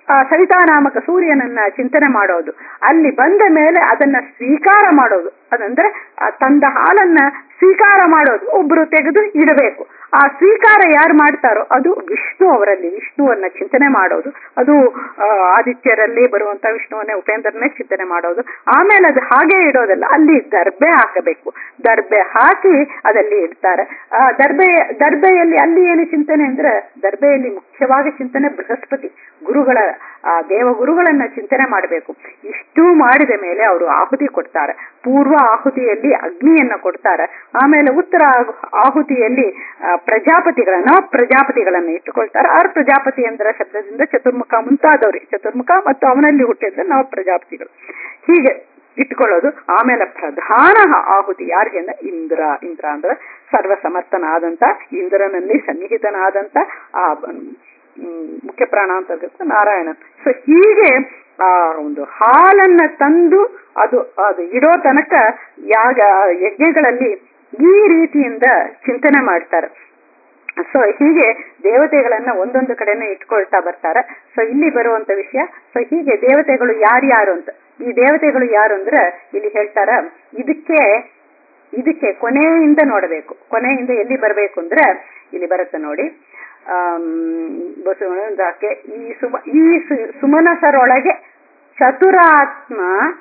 ಆ ಸವಿತಾನಾಮಕ ಸೂರ್ಯನನ್ನ ಚಿಂತನೆ ಮಾಡೋದು ಅಲ್ಲಿ ಬಂದ ಮೇಲೆ ಅದನ್ನ ಸ್ವೀಕಾರ ಮಾಡೋದು ಅದಂದ್ರೆ ಆ ತಂದ ಹಾಲನ್ನ ಸ್ವೀಕಾರ ಮಾಡೋದು ಒಬ್ರು ತೆಗೆದು ಇಡಬೇಕು ಆ ಸ್ವೀಕಾರ ಯಾರು ಮಾಡ್ತಾರೋ ಅದು ವಿಷ್ಣು ಅವರಲ್ಲಿ ವಿಷ್ಣುವನ್ನ ಚಿಂತನೆ ಮಾಡೋದು ಅದು ಆ, ಆದಿತ್ಯರಲ್ಲಿ ಬರುವಂತ ವಿಷ್ಣುವನ್ನೇ ಉಪೇಂದ್ರನೇ ಚಿಂತನೆ ಮಾಡೋದು ಆಮೇಲೆ ಅದು ಹಾಗೆ ಇಡೋದಲ್ಲ ಅಲ್ಲಿ ದರ್ಬೆ ಹಾಕಬೇಕು ದರ್ಬೆ ಹಾಕಿ ಅದಲ್ಲಿ ಇಡ್ತಾರೆ ಆ ದರ್ಬೆ ದರ್ಬೆಯಲ್ಲಿ ಅಲ್ಲಿ ಏನು ಚಿಂತನೆ ಅಂದ್ರೆ ದರ್ಬೆಯಲ್ಲಿ ಮುಖ್ಯವಾಗಿ ಚಿಂತನೆ ಬೃಹಸ್ಪತಿ ಗುರುಗಳ ಆ ದೇವಗುರುಗಳನ್ನ ಚಿಂತನೆ ಮಾಡಬೇಕು ಇಷ್ಟು ಮಾಡಿದ ಮೇಲೆ ಅವರು ಆಹುತಿ ಕೊಡ್ತಾರೆ ಪೂರ್ವ ಆಹುತಿಯಲ್ಲಿ ಅಗ್ನಿಯನ್ನ ಕೊಡ್ತಾರೆ ಆಮೇಲೆ ಉತ್ತರ ಆಹು- ಆಹುತಿಯಲ್ಲಿ ಆ, ಪ್ರಜಾಪತಿಗಳನ್ನ ಪ್ರಜಾಪತಿಗಳನ್ನ ಇಟ್ಟುಕೊಳ್ತಾರೆ ಆರ್ ಪ್ರಜಾಪತಿ ಎಂದ್ರ ಶಬ್ದದಿಂದ ಚತುರ್ಮುಖ ಮುಂತಾದವ್ರಿ ಚತುರ್ಮುಖ ಮತ್ತು ಅವನಲ್ಲಿ ಹುಟ್ಟಿದ್ರೆ ನಾವು ಪ್ರಜಾಪತಿಗಳು ಹೀಗೆ ಇಟ್ಕೊಳ್ಳೋದು ಆಮೇಲೆ ಪ್ರಧಾನ ಆಹುತಿ ಯಾರಿಗೆ ಅಂದ್ರೆ ಇಂದ್ರ ಇಂದ್ರ ಅಂದ್ರೆ ಸರ್ವಸಮರ್ಥನಾದಂತ ಇಂದ್ರನಲ್ಲಿ ಸನ್ನಿಹಿತನಾದಂತ ಆ ಹ್ಮ್, ಮುಖ್ಯ ಪ್ರಾಣ ಅಂತ ಇರುತ್ತೆ ನಾರಾಯಣನ್ ಸೊ ಹೀಗೆ ಆ ಒಂದು ಹಾಲನ್ನ ತಂದು ಅದು ಅದು ಇಡೋ ತನಕ ಯಾಗ ಯಜ್ಞಗಳಲ್ಲಿ ಈ ರೀತಿಯಿಂದ ಚಿಂತನೆ ಮಾಡ್ತಾರೆ ಸೊ ಹೀಗೆ ದೇವತೆಗಳನ್ನ ಒಂದೊಂದು ಕಡೆನೆ ಇಟ್ಕೊಳ್ತಾ ಬರ್ತಾರೆ ಸೊ ಇಲ್ಲಿ ಬರುವಂತ ವಿಷಯ ಸೊ ಹೀಗೆ ದೇವತೆಗಳು ಯಾರ್ಯಾರು ಅಂತ ಈ ದೇವತೆಗಳು ಯಾರು ಅಂದ್ರೆ ಇಲ್ಲಿ ಹೇಳ್ತಾರ ಇದಕ್ಕೆ ಇದಕ್ಕೆ ಕೊನೆಯಿಂದ ನೋಡಬೇಕು ಕೊನೆಯಿಂದ ಎಲ್ಲಿ ಬರಬೇಕು ಅಂದ್ರೆ ಇಲ್ಲಿ ಬರುತ್ತೆ ನೋಡಿ ಆಮ್, ಬಸವಣ್ಣದಾಕೆ ಈ ಸುಮ ಈ ಸು- ಸುಮನಸರೊಳಗೆ ಚತುರಾತ್ಮ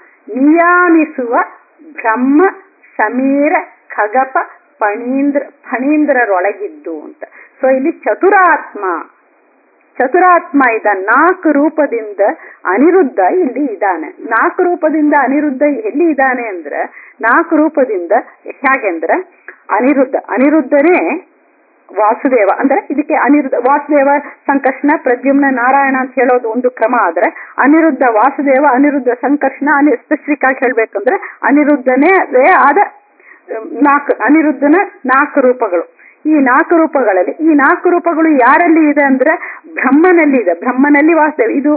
ನಿಯಾಮಿಸುವ ಬ್ರಹ್ಮ ಸಮೀರ ಖಗಪ ಫಣೀಂದ್ರ ಫಣೀಂದ್ರರೊಳಗಿದ್ದು ಅಂತ ಸೊ ಇಲ್ಲಿ ಚತುರಾತ್ಮ ಚತುರಾತ್ಮ ಇದ್ದ ನಾಲ್ಕು ರೂಪದಿಂದ ಅನಿರುದ್ಧ ಇಲ್ಲಿ ಇದ್ದಾನೆ ನಾಲ್ಕು ರೂಪದಿಂದ ಅನಿರುದ್ಧ ಎಲ್ಲಿ ಇದ್ದಾನೆ ಅಂದ್ರೆ ನಾಲ್ಕು ರೂಪದಿಂದ ಹೇಗೆ ಅಂದ್ರೆ ಅನಿರುದ್ಧ ಅನಿರುದ್ಧನೇ ವಾಸುದೇವ ಅಂದ್ರೆ ಇದಕ್ಕೆ ಅನಿರುದ್ಧ ವಾಸುದೇವ ಸಂಕರ್ಷಣ ಪ್ರದ್ಯುಮ್ನ ನಾರಾಯಣ ಅಂತ ಹೇಳೋದು ಒಂದು ಕ್ರಮ ಆದ್ರೆ ಅನಿರುದ್ಧ ವಾಸುದೇವ ಅನಿರುದ್ಧ ಸಂಕರ್ಷಣ ಅನಿ ಸ್ಪೆಸಿಫಿಕ್ ಆಗಿ ಹೇಳ್ಬೇಕಂದ್ರೆ ಅನಿರುದ್ಧನೇ ಅದೇ ಆದ ಅಹ್, ನಾಲ್ಕು ಅನಿರುದ್ಧನ ನಾಲ್ಕು ರೂಪಗಳು ಈ ನಾಲ್ಕು ರೂಪಗಳಲ್ಲಿ ಈ ನಾಲ್ಕು ರೂಪಗಳು ಯಾರಲ್ಲಿ ಇದೆ ಅಂದ್ರೆ ಬ್ರಹ್ಮನಲ್ಲಿ ಇದೆ ಬ್ರಹ್ಮನಲ್ಲಿ ವಾಸುದೇವ ಇದು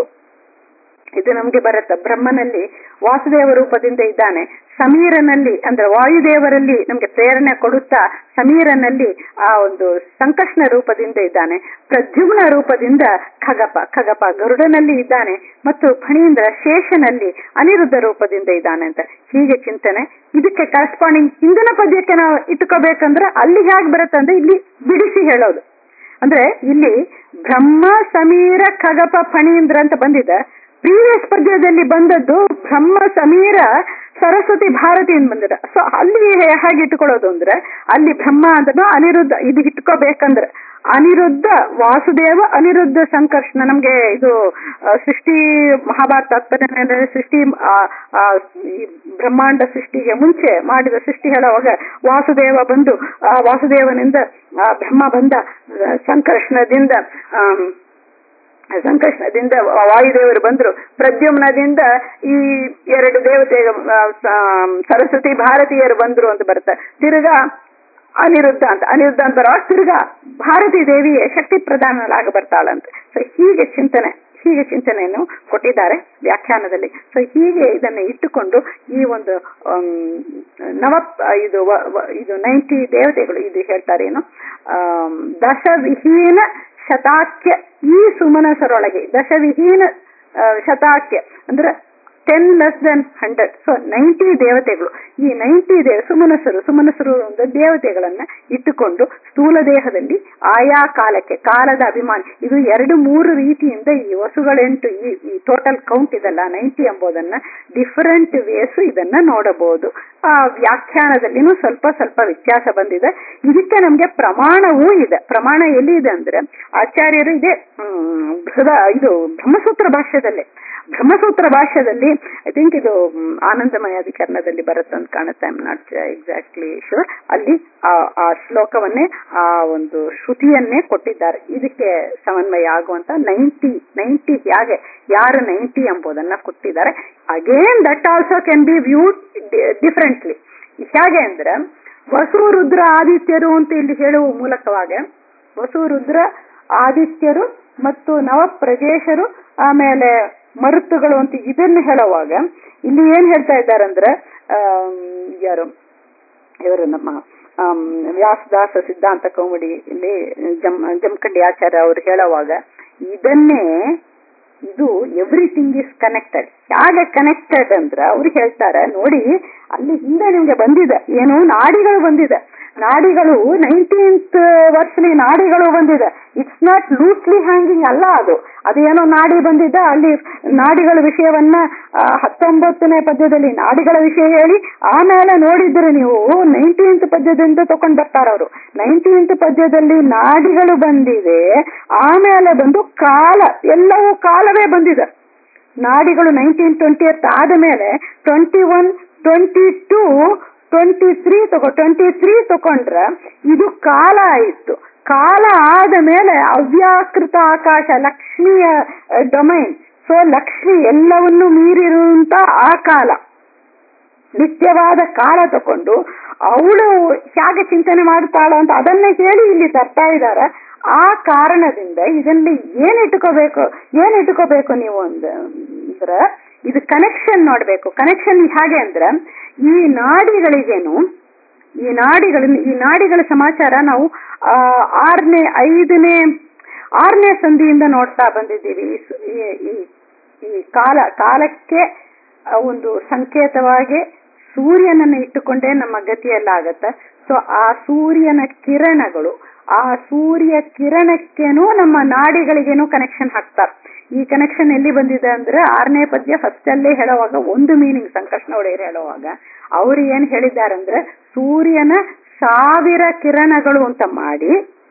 ಇದು ನಮ್ಗೆ ಬರುತ್ತೆ ಬ್ರಹ್ಮನಲ್ಲಿ ವಾಸುದೇವ ರೂಪದಿಂದ ಇದ್ದಾನೆ ಸಮೀರನಲ್ಲಿ ಅಂದ್ರೆ ವಾಯುದೇವರಲ್ಲಿ ನಮ್ಗೆ ಪ್ರೇರಣೆ ಕೊಡುತ್ತಾ ಸಮೀರನಲ್ಲಿ ಆ ಒಂದು ಸಂಕಷ್ಣ ರೂಪದಿಂದ ಇದ್ದಾನೆ ಪ್ರದ್ಯುಮ್ನ ರೂಪದಿಂದ ಖಗಪ ಖಗಪ ಗರುಡನಲ್ಲಿ ಇದ್ದಾನೆ ಮತ್ತು ಫಣೀಂದ್ರ ಶೇಷನಲ್ಲಿ ಅನಿರುದ್ಧ ರೂಪದಿಂದ ಇದ್ದಾನೆ ಅಂತ ಹೀಗೆ ಚಿಂತನೆ ಇದಕ್ಕೆ ಕರೆಸ್ಪಾಂಡಿಂಗ್ ಹಿಂದಿನ ಪದ್ಯಕ್ಕೆ ನಾವು ಇಟ್ಕೋಬೇಕಂದ್ರೆ ಅಲ್ಲಿ ಹೇಗೆ ಬರುತ್ತೆ ಅಂದ್ರೆ ಇಲ್ಲಿ ಬಿಡಿಸಿ ಹೇಳೋದು ಅಂದ್ರೆ ಇಲ್ಲಿ ಬ್ರಹ್ಮ ಸಮೀರ ಖಗಪ ಫಣೀಂದ್ರ ಅಂತ ಬಂದಿದೆ ಪ್ರೀವಿಯಸ್ ಪದ್ಯದಲ್ಲಿ ಬಂದದ್ದು ಬ್ರಹ್ಮ ಸಮೀರ ಸರಸ್ವತಿ ಭಾರತಿ ಅಂತ ಬಂದಿದೆ ಸೊ ಅಲ್ಲಿ ಹೇ- ಹೇಗೆ ಇಟ್ಕೊಳ್ಳೋದು ಅಂದ್ರೆ ಅಲ್ಲಿ ಬ್ರಹ್ಮ ಅಂದ್ರೆ ಅನಿರುದ್ಧ ಇದು ಇಟ್ಕೋಬೇಕಂದ್ರೆ ಅನಿರುದ್ಧ ವಾಸುದೇವ ಅನಿರುದ್ಧ ಸಂಕರ್ಷಣ ನಮ್ಗೆ ಇದು ಆ, ಸೃಷ್ಟಿ ಮಹಾಭಾರತ ತಾತ್ಪರ್ಯ ಸೃಷ್ಟಿ ಆ, ಆ, ಈ ಬ್ರಹ್ಮಾಂಡ ಸೃಷ್ಟಿಗೆ ಮುಂಚೆ ಮಾಡಿದ ಸೃಷ್ಟಿ ಹೇಳುವಾಗ ವಾಸುದೇವ ಬಂದು ಆ ವಾಸುದೇವನಿಂದ ಆ ಬ್ರಹ್ಮ ಬಂದ ಆ, ಸಂಕರ್ಷಣದಿಂದ ಆಮ್, ಸಂಕಷ್ಟದಿಂದ ವಾಯುದೇವರು ಬಂದ್ರು ಪ್ರದ್ಯುಮ್ನದಿಂದ ಈ ಎರಡು ದೇವತೆ ಆ, ಸ- ಸರಸ್ವತಿ ಭಾರತೀಯರು ಬಂದ್ರು ಅಂತ ಬರುತ್ತೆ ತಿರ್ಗಾ ಅನಿರುದ್ಧ ಅಂತ ಅನಿರುದ್ಧ ಅಂತ ಬರೋ ತಿರ್ಗಾ ಭಾರತೀ ದೇವಿಯೇ ಶಕ್ತಿ ಪ್ರಧಾನಲಾಗ ಬರ್ತಾಳಂತೆ ಸೊ ಹೀಗೆ ಚಿಂತನೆ ಹೀಗೆ ಚಿಂತನೆಯನ್ನು ಕೊಟ್ಟಿದ್ದಾರೆ ವ್ಯಾಖ್ಯಾನದಲ್ಲಿ ಸೊ ಹೀಗೆ ಇದನ್ನು ಇಟ್ಟುಕೊಂಡು ಈ ಒಂದು ಆಮ್, ನವ ಇದು ವ- ವ- ಇದು ನೈಂಟಿ ದೇವತೆಗಳು ಇದು ಹೇಳ್ತಾರೆ ಏನು ಆಮ್, ದಶವಿಹೀನ ಶತಾಖ್ಯ ಈ ಸುಮನಸರೊಳಗೆ ದಶವಿಹೀನ ಆ, ಶತಾಖ್ಯ ಅಂದ್ರೆ ten less than hundred so ninety ದೇವತೆಗಳು ಈ ನೈಂಟಿ ದೇವ ಸುಮನಸರು ಸುಮನಸರು ಅಂದ್ರೆ ದೇವತೆಗಳನ್ನ ಇಟ್ಟುಕೊಂಡು ಸ್ಥೂಲ ದೇಹದಲ್ಲಿ ಆಯಾ ಕಾಲಕ್ಕೆ ಕಾಲದ ಅಭಿಮಾನಿ ಇದು ಎರಡು ಮೂರು ರೀತಿಯಿಂದ ಈ ವಸುಗಳೆಂಟು ಈ ಈ ಟೋಟಲ್ ಕೌಂಟ್ ಇದಲ್ಲ ನೈಂಟಿ ಎಂಬುದನ್ನ ಡಿಫರೆಂಟ್ ವೇಸ್ ಇದನ್ನ ನೋಡಬಹುದು ಆ ವ್ಯಾಖ್ಯಾನದಲ್ಲಿನೂ ಸ್ವಲ್ಪ ಸ್ವಲ್ಪ ವ್ಯತ್ಯಾಸ ಬಂದಿದೆ ಇದಕ್ಕೆ ನಮ್ಗೆ ಪ್ರಮಾಣವೂ ಇದೆ ಪ್ರಮಾಣ ಎಲ್ಲಿ ಇದೆ ಅಂದ್ರೆ ಆಚಾರ್ಯರು ಇದೆ ಹ್ಮ್, ಬೃಹದ ಇದು ಬ್ರಹ್ಮಸೂತ್ರ ಭಾಷ್ಯದಲ್ಲೇ ಬ್ರಹ್ಮಸೂತ್ರ ಭಾಷ್ಯದಲ್ಲಿ ಐ ಥಿಂಕ್ ಇದು ಮ್, ಆನಂದಮಯ ಅಧಿಕರಣದಲ್ಲಿ ಬರುತ್ತೆ ಅಂತ ಕಾಣುತ್ತೆ ಐಮ್ ನಾಟ್ ಎಕ್ಸಾಕ್ಟ್ಲಿ ಶೂರ್ ಅಲ್ಲಿ ಆ ಆ ಶ್ಲೋಕವನ್ನೇ ಆ ಒಂದು ಶ್ರುತಿಯನ್ನೇ ಕೊಟ್ಟಿದ್ದಾರೆ ಇದಕ್ಕೆ ಸಮನ್ವಯ ಆಗುವಂತ ನೈಂಟಿ ನೈಂಟಿ ಹೇಗೆ ಯಾರು ನೈಂಟಿ ಎಂಬುದನ್ನ ಕೊಟ್ಟಿದ್ದಾರೆ again that also can be viewed differently ಹೇಗೆ ಅಂದ್ರೆ ವಸು ರುದ್ರ ಆದಿತ್ಯರು ಅಂತ ಇಲ್ಲಿ ಹೇಳುವ ಮೂಲಕವಾಗಿ ವಸು ರುದ್ರ ಆದಿತ್ಯರು ಮತ್ತು ನವ ಪ್ರಜೇಶರು ಆಮೇಲೆ ಮರುತ್ತುಗಳು ಅಂತ ಇದನ್ನ ಹೇಳುವಾಗ ಇಲ್ಲಿ ಏನ್ ಹೇಳ್ತಾ ಇದ್ದಾರೆ ಅಂದ್ರೆ ಆಮ್, ಯಾರು ಇವರು ನಮ್ಮ ಆಮ್, ವ್ಯಾಸದಾಸ ಸಿದ್ಧಾಂತ ಕೌಮುಡಿ ಇಲ್ಲಿ ಜಮ್ ಜಮಖಂಡಿ ಆಚಾರ್ಯ ಅವರು ಹೇಳುವಾಗ ಇದನ್ನೇ ಇದು ಎವ್ರಿಥಿಂಗ್ ಇಸ್ ಕನೆಕ್ಟೆಡ್ ಹೇಗೆ ಕನೆಕ್ಟೆಡ್ ಅಂದ್ರ ಅವ್ರು ಹೇಳ್ತಾರೆ ನೋಡಿ ಅಲ್ಲಿ ಹಿಂದೆ ನಿಮ್ಗೆ ಬಂದಿದೆ ಏನು ನಾಡಿಗಳು ಬಂದಿದೆ ನಾಡಿಗಳು ನೈನ್ಟೀನ್ತ್ ವರ್ಷಲಿ ನಾಡಿಗಳು ಬಂದಿದೆ ಇಟ್ಸ್ ನಾಟ್ ಲೂಸ್ಲಿ ಹ್ಯಾಂಗಿಂಗ್ ಅಲ್ಲ ಅದು ಅದೇನೋ ನಾಡಿ ಬಂದಿದ್ದ ಅಲ್ಲಿ ನಾಡಿಗಳ ವಿಷಯವನ್ನ ಆ, ಹತ್ತೊಂಬತ್ತನೇ ಪದ್ಯದಲ್ಲಿ ನಾಡಿಗಳ ವಿಷಯ ಹೇಳಿ ಆಮೇಲೆ ನೋಡಿದ್ರೆ ನೀವು ನೈನ್ಟೀನ್ತ್ ಪದ್ಯದಿಂದ ತಕೊಂಡ್ ಬರ್ತಾರ ಅವರು ನೈನ್ಟೀನ್ತ್ ಪದ್ಯದಲ್ಲಿ ನಾಡಿಗಳು ಬಂದಿದೆ ಆಮೇಲೆ ಬಂದು ಕಾಲ ಎಲ್ಲವೂ ಕಾಲವೇ ಬಂದಿದೆ ನಾಡಿಗಳು ನೈನ್ಟೀನ್ ಟ್ವೆಂಟಿ ಆದ ಮೇಲೆ twenty one twenty two twenty three ತಗೋ ಟ್ವೆಂಟಿ ತ್ರೀ ತಕೊಂಡ್ರೆ ಇದು ಕಾಲ ಆಯಿತು ಕಾಲ ಆದ ಮೇಲೆ ಅವ್ಯಾಕೃತ ಆಕಾಶ ಲಕ್ಷ್ಮಿಯ ಡೊಮೈನ್ ಸೊ ಲಕ್ಷ್ಮಿ ಎಲ್ಲವನ್ನು ಮೀರಿರುವಂತ ಆ ಕಾಲ ನಿತ್ಯವಾದ ಕಾಲ ತಕೊಂಡು ಅವಳು ಹೇಗೆ ಚಿಂತನೆ ಮಾಡ್ತಾಳೋ ಅಂತ ಅದನ್ನೇ ಹೇಳಿ ಇಲ್ಲಿ ತರ್ತಾ ಇದ್ದಾರೆ ಆ ಕಾರಣದಿಂದ ಇದರಲ್ಲಿ ಏನ್ ಇಟ್ಕೋಬೇಕು ಏನ್ ಇಟ್ಕೋಬೇಕು ನೀವು ಅಂದ ಅಂದ್ರೆ ಇದು ಕನೆಕ್ಷನ್ ನೋಡ್ಬೇಕು ಕನೆಕ್ಷನ್ ಹೇಗೆ ಅಂದ್ರೆ ಈ ನಾಡಿಗಳಿಗೇನು ಈ ನಾಡಿಗಳ ಈ ನಾಡಿಗಳ ಸಮಾಚಾರ ನಾವು ಆ, ಆರನೇ ಐದನೇ ಆರನೇ ಸಂಧಿಯಿಂದ ನೋಡ್ತಾ ಬಂದಿದ್ದೀವಿ ಈ ಸು- ಈ- ಈ- ಈ ಕಾಲ ಕಾಲಕ್ಕೆ ಆ ಒಂದು ಸಂಕೇತವಾಗಿ ಸೂರ್ಯನನ್ನ ಇಟ್ಟುಕೊಂಡೇ ನಮ್ಮ ಗತಿಯೆಲ್ಲ ಆಗತ್ತೆ ಸೊ ಆ ಸೂರ್ಯನ ಕಿರಣಗಳು ಆ ಸೂರ್ಯ ಕಿರಣಕ್ಕೇನು ನಮ್ಮ ನಾಡಿಗಳಿಗೇನು ಕನೆಕ್ಷನ್ ಹಾಕ್ತಾರೆ ಈ ಕನೆಕ್ಷನ್ ಎಲ್ಲಿ ಬಂದಿದೆ ಅಂದ್ರೆ ಆರನೇ ಪದ್ಯ ಫಸ್ಟ್ ಅಲ್ಲೇ ಹೇಳುವಾಗ ಒಂದು ಮೀನಿಂಗ್ ಸಂಕೃಷ್ಣ ಒಡೆಯರ್ ಹೇಳುವಾಗ ಅವ್ರು ಏನ್ ಹೇಳಿದ್ದಾರೆ ಅಂದ್ರೆ ಸೂರ್ಯನ ಸಾವಿರ ಕಿರಣಗಳು ಅಂತ ಮಾಡಿ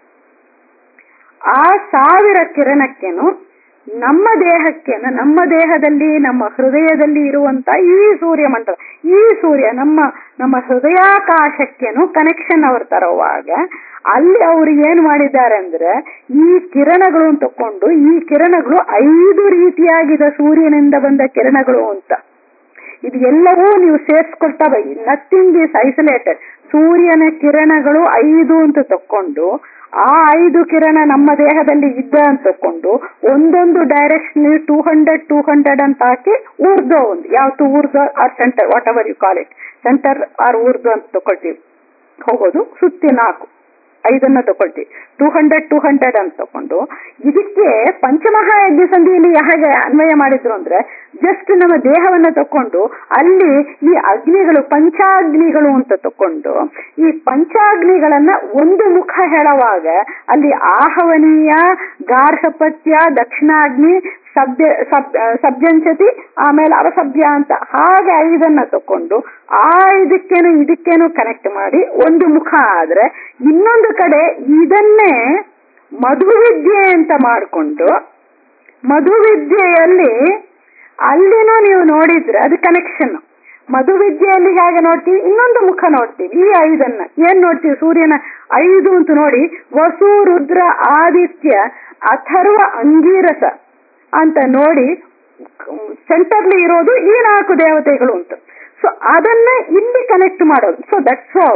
ಆ ಸಾವಿರ ಕಿರಣಕ್ಕೇನು ನಮ್ಮ ದೇಹಕ್ಕೇನು ನಮ್ಮ ದೇಹದಲ್ಲಿ ನಮ್ಮ ಹೃದಯದಲ್ಲಿ ಇರುವಂತ ಈ ಸೂರ್ಯ ಮಂಡಲ ಈ ಸೂರ್ಯ ನಮ್ಮ ನಮ್ಮ ಹೃದಯಾಕಾಶಕ್ಕೇನು ಕನೆಕ್ಷನ್ ಅವ್ರು ತರುವಾಗ ಅಲ್ಲಿ ಅವ್ರು ಏನ್ ಮಾಡಿದ್ದಾರೆ ಅಂದ್ರೆ ಈ ಕಿರಣಗಳು ತಕೊಂಡು ಈ ಕಿರಣಗಳು ಐದು ರೀತಿಯಾಗಿದೆ ಸೂರ್ಯನಿಂದ ಬಂದ ಕಿರಣಗಳು ಅಂತ ಇದು ಎಲ್ಲವೂ ನೀವು ಸೇರ್ಸ್ಕೊಳ್ತಾ ಬೈ ನಥಿಂಗ್ ಇಸ್ ಐಸೋಲೇಟೆಡ್ ಸೂರ್ಯನ ಕಿರಣಗಳು ಐದು ಅಂತ ತಕೊಂಡು ಆ ಐದು ಕಿರಣ ನಮ್ಮ ದೇಹದಲ್ಲಿ ಇದೆ ಅಂತ ತಕೊಂಡು ಒಂದೊಂದು direction two hundred two hundred ಅಂತ ಹಾಕಿ ಊರ್ಧ್ವ ಒಂದು ಯಾವತ್ತು ಊರ್ಧ್ವ or center whatever you call it center or ಊರ್ಧ್ವ ಅಂತ ತಗೊಳ್ತೀವಿ ಹೋಗೋದು ಸುತ್ತಿ ನಾಲ್ಕು ಐದನ್ನ ತಗೊಳ್ತೀವಿ ಟೂ ಹಂಡ್ರೆಡ್ ಟೂ ಹಂಡ್ರೆಡ್ ಅಂತ ತಕೊಂಡು ಇದಕ್ಕೆ ಪಂಚಮಹಾಯಜ್ಞ ಸಂಧಿಯಲ್ಲಿ ಹೇಗೆ ಅನ್ವಯ ಮಾಡಿದ್ರು ಅಂದ್ರೆ ಜಸ್ಟ್ ನಮ್ಮ ದೇಹವನ್ನ ತಕೊಂಡು ಅಲ್ಲಿ ಈ ಅಗ್ನಿಗಳು ಪಂಚಾಗ್ನಿಗಳು ಅಂತ ತಕೊಂಡು ಈ ಪಂಚಾಗ್ನಿಗಳನ್ನ ಒಂದು ಮುಖ ಹೇಳುವಾಗ ಅಲ್ಲಿ ಆಹವನೀಯ ಗಾರ್ಹಪತ್ಯ ದಕ್ಷಿಣಾಗ್ನಿ ಸಭ್ಯ ಸಬ್ ಸಭ್ಯಂಚತಿ ಆಮೇಲೆ ಅವಸಭ್ಯ ಅಂತ ಹಾಗೆ ಐದನ್ನ ತಕೊಂಡು ಆ ಇದಕ್ಕೇನು ಇದಕ್ಕೇನು ಕನೆಕ್ಟ್ ಮಾಡಿ ಒಂದು ಮುಖ ಆದ್ರೆ ಇನ್ನೊಂದು ಕಡೆ ಇದನ್ನೇ ಮಧುವಿದ್ಯೆ ಅಂತ ಮಾಡಿಕೊಂಡು ಮಧುವಿದ್ಯೆಯಲ್ಲಿ ಅಲ್ಲಿನೂ ನೀವು ನೋಡಿದ್ರೆ ಅದು ಕನೆಕ್ಷನ್ ಮಧುವಿದ್ಯೆಯಲ್ಲಿ ಹೇಗೆ ನೋಡ್ತೀವಿ ಇನ್ನೊಂದು ಮುಖ ನೋಡ್ತೀವಿ ಈ ಐದನ್ನ ಏನ್ ನೋಡ್ತೀವಿ ಸೂರ್ಯನ ಐದು ಅಂತ ನೋಡಿ ವಸು ರುದ್ರ ಆದಿತ್ಯ ಅಥರ್ವ ಅಂಗೀರಸ ಅಂತ ನೋಡಿ ಸೆಂಟರ್ಲಿ ಇರೋದು ಈ ನಾಲ್ಕು ದೇವತೆಗಳು ಅಂತ ಸೊ ಅದನ್ನ ಇಲ್ಲಿ ಕನೆಕ್ಟ್ ಮಾಡೋದು ಸೊ ದಟ್ಸ್ ಹೌ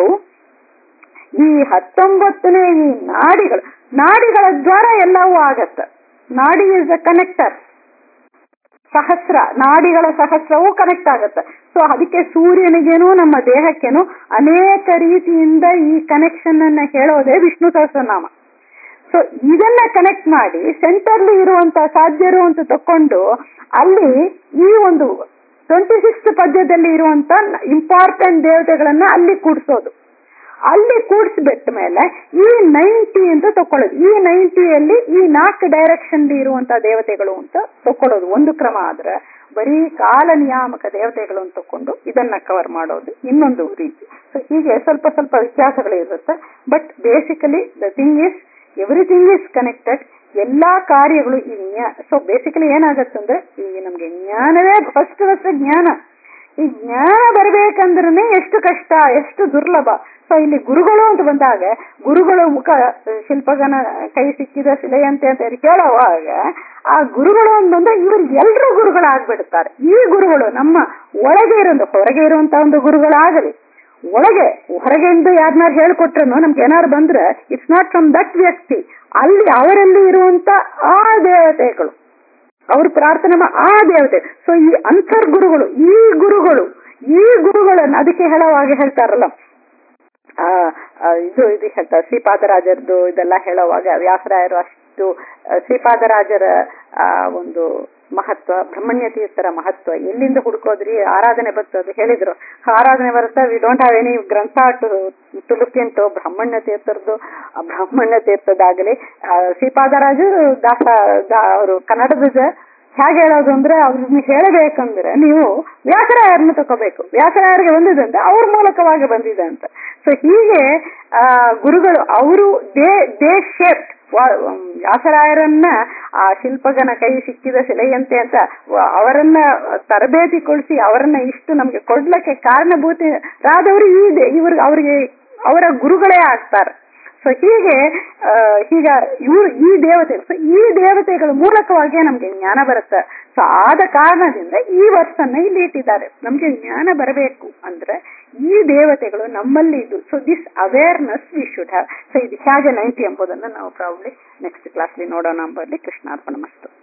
ಈ ಹತ್ತೊಂಬತ್ತನೇ ಈ ನಾಡಿಗಳು ನಾಡಿಗಳ ದ್ವಾರ ಎಲ್ಲವೂ ಆಗತ್ತೆ ನಾಡಿ ಇಸ್ ಅ ಕನೆಕ್ಟರ್ ಸಹಸ್ರ ನಾಡಿಗಳ ಸಹಸ್ರವೂ ಕನೆಕ್ಟ್ ಆಗುತ್ತೆ ಸೊ ಅದಕ್ಕೆ ಸೂರ್ಯನಿಗೇನು ನಮ್ಮ ದೇಹಕ್ಕೇನು ಅನೇಕ ರೀತಿಯಿಂದ ಈ ಕನೆಕ್ಷನ್ ಅನ್ನ ಹೇಳೋದೇ ವಿಷ್ಣು ಸಹಸ್ರನಾಮ ಸೊ ಇದನ್ನ ಕನೆಕ್ಟ್ ಮಾಡಿ ಸೆಂಟರ್ಲಿ ಇರುವಂತ ಸಾಧ್ಯರು ಅಂತ ತಕೊಂಡು ಅಲ್ಲಿ ಈ ಒಂದು ಟ್ವೆಂಟಿ ಸಿಕ್ಸ್ ಪದ್ಯದಲ್ಲಿ ಇರುವಂತ ಇಂಪಾರ್ಟೆಂಟ್ ದೇವತೆಗಳನ್ನ ಅಲ್ಲಿ ಕೂಡಿಸೋದು ಅಲ್ಲಿ ಕೂಡಿಸ್ಬಿಟ್ಟ ಮೇಲೆ ಈ ನೈಂಟಿ ಅಂತ ತಕೊಳ್ಳೋದು ಈ ನೈಂಟಿಯಲ್ಲಿ ಈ ನಾಲ್ಕು ಡೈರೆಕ್ಷನ್ ಇರುವಂತ ದೇವತೆಗಳು ಅಂತ ತಕೊಳ್ಳೋದು ಒಂದು ಕ್ರಮ ಆದ್ರೆ ಬರೀ ಕಾಲ ನಿಯಾಮಕ ದೇವತೆಗಳು ಅಂತ ತಕೊಂಡು ಇದನ್ನ ಕವರ್ ಮಾಡೋದು ಇನ್ನೊಂದು ರೀತಿ ಸೊ ಹೀಗೆ ಸ್ವಲ್ಪ ಸ್ವಲ್ಪ ವ್ಯತ್ಯಾಸಗಳು ಇರುತ್ತೆ but basically the thing is everything is connected ಎಲ್ಲಾ ಕಾರ್ಯಗಳು ಈ ಸೊ ಬೇಸಿಕಲಿ ಏನಾಗತ್ತಂದ್ರೆ ಈ ನಮ್ಗೆ ಜ್ಞಾನವೇ ಫಸ್ಟ್ ಫಸ್ಟ್ ಜ್ಞಾನ ಈ ಜ್ಞಾನ ಬರ್ಬೇಕಂದ್ರೆ ಎಷ್ಟು ಕಷ್ಟ ಎಷ್ಟು ದುರ್ಲಭ ಸೊ ಇಲ್ಲಿ ಗುರುಗಳು ಅಂತ ಬಂದಾಗ ಗುರುಗಳು ಮುಖ ಶಿಲ್ಪಗನ ಕೈ ಸಿಕ್ಕಿದ ಶಿಲೆಯಂತೆ ಅಂತ ಹೇಳುವಾಗ ಆ ಗುರುಗಳು ಅಂತಂದ್ರೆ ಇವರು ಎಲ್ರೂ ಗುರುಗಳಾಗ್ಬಿಡ್ತಾರೆ ಈ ಗುರುಗಳು ನಮ್ಮ ಒಳಗೆ ಇರೋ ಹೊರಗೆ ಇರುವಂತ ಒಂದು ಗುರುಗಳಾಗಲಿ ಒಳಗೆ ಹೊರಗೆಂದು ಯಾರನ್ನಾರು ಹೇಳ್ಕೊಟ್ರು ನಮ್ಗೆ ಏನಾರು ಬಂದ್ರೆ ಇಟ್ಸ್ ನಾಟ್ ಫ್ರಮ್ ದಟ್ ವ್ಯಕ್ತಿ ಅಲ್ಲಿ ಅವರಲ್ಲಿ ಇರುವಂತ ಆ ದೇವತೆಗಳು ಅವ್ರು ಪ್ರಾರ್ಥನೆ ಮಾ ಆ ದೇವತೆ ಸೊ ಈ ಅಂತರ್ ಗುರುಗಳು ಈ ಗುರುಗಳು ಈ ಗುರುಗಳನ್ನು ಅದಕ್ಕೆ ಹೇಳುವಾಗ ಹೇಳ್ತಾರಲ್ಲ ಆ ಆ, ಇದು ಇದು ಹೇಳ್ತಾರೆ ಶ್ರೀಪಾದರಾಜರದು ಇದೆಲ್ಲ ಹೇಳುವಾಗ ವ್ಯಾಸರಾಯರು ಅಷ್ಟು ಆ, ಶ್ರೀಪಾದರಾಜರ ಆ ಒಂದು ಮಹತ್ವ ಬ್ರಹ್ಮಣ್ಯ ತೀರ್ಥರ ಮಹತ್ವ ಎಲ್ಲಿಂದ ಹುಡುಕೋದ್ರಿ ಆರಾಧನೆ ಬರ್ತದೆ ಹೇಳಿದ್ರು ಆರಾಧನೆ ಬರುತ್ತಾ we don't have any grantha to to look into Brahmanya ತೀರ್ಥರದ್ದು ಆ ಬ್ರಹ್ಮಣ್ಯ ತೀರ್ಥದಾಗಲಿ ಶ್ರೀಪಾದರಾಜು ದಾಸ ಅವರು ಕನ್ನಡದ ಹೇಗೆ ಹೇಳೋದು ಅಂದ್ರೆ ಅವ್ರನ್ನ ಹೇಳಬೇಕಂದ್ರೆ ನೀವು ವ್ಯಾಸರಾಯರನ್ನು ತಗೋಬೇಕು ವ್ಯಾಸರಾಯರಿಗೆ ಬಂದಿದೆ ಅವ್ರ ಮೂಲಕವಾಗಿ ಬಂದಿದೆ ಅಂತ ಸೊ ಹೀಗೆ ಆ ಗುರುಗಳು ಅವರು ದೇ ದೇ ಶೇಪ್ ವ್ಯಾಸರಾಯರನ್ನ ಆ ಶಿಲ್ಪಗನ ಕೈ ಸಿಕ್ಕಿದ ಶಿಲೆಯಂತೆ ಅಂತ ಅವರನ್ನ ತರಬೇತಿಗೊಳಿಸಿ ಅವರನ್ನ ಇಷ್ಟು ನಮ್ಗೆ ಕೊಡ್ಲಕ್ಕೆ ಕಾರಣಭೂತಿ ರಾದವರು ಈ ಇವ್ರಿಗೆ ಅವರಿಗೆ ಅವರ ಗುರುಗಳೇ ಆಗ್ತಾರೆ ಸೊ ಹೀಗೆ ಹೀಗ ಇವ್ರು ಈ ದೇವತೆ ಸೊ ಈ ದೇವತೆಗಳ ಮೂಲಕವಾಗಿಯೇ ನಮ್ಗೆ ಜ್ಞಾನ ಬರುತ್ತೆ ಸೊ ಆದ ಕಾರಣದಿಂದ ಈ ವರ್ಷನ್ನ ಇಲ್ಲಿ ಇಟ್ಟಿದ್ದಾರೆ ನಮ್ಗೆ ಜ್ಞಾನ ಬರಬೇಕು ಅಂದ್ರೆ ಈ ದೇವತೆಗಳು ನಮ್ಮಲ್ಲಿ ಇದು so this awareness we should have so ಇದು ಹೇಗೆ ನೈಂಟಿ ಎಂಬುದನ್ನು ನಾವು ಪ್ರಾಬ್ಲಿ ನೆಕ್ಸ್ಟ್ ಕ್ಲಾಸ್ಲಿ ನೋಡೋಣ ಎಂಬಲ್ಲಿ ಕೃಷ್ಣಾರ್ಪಣ ಮಸ್ತು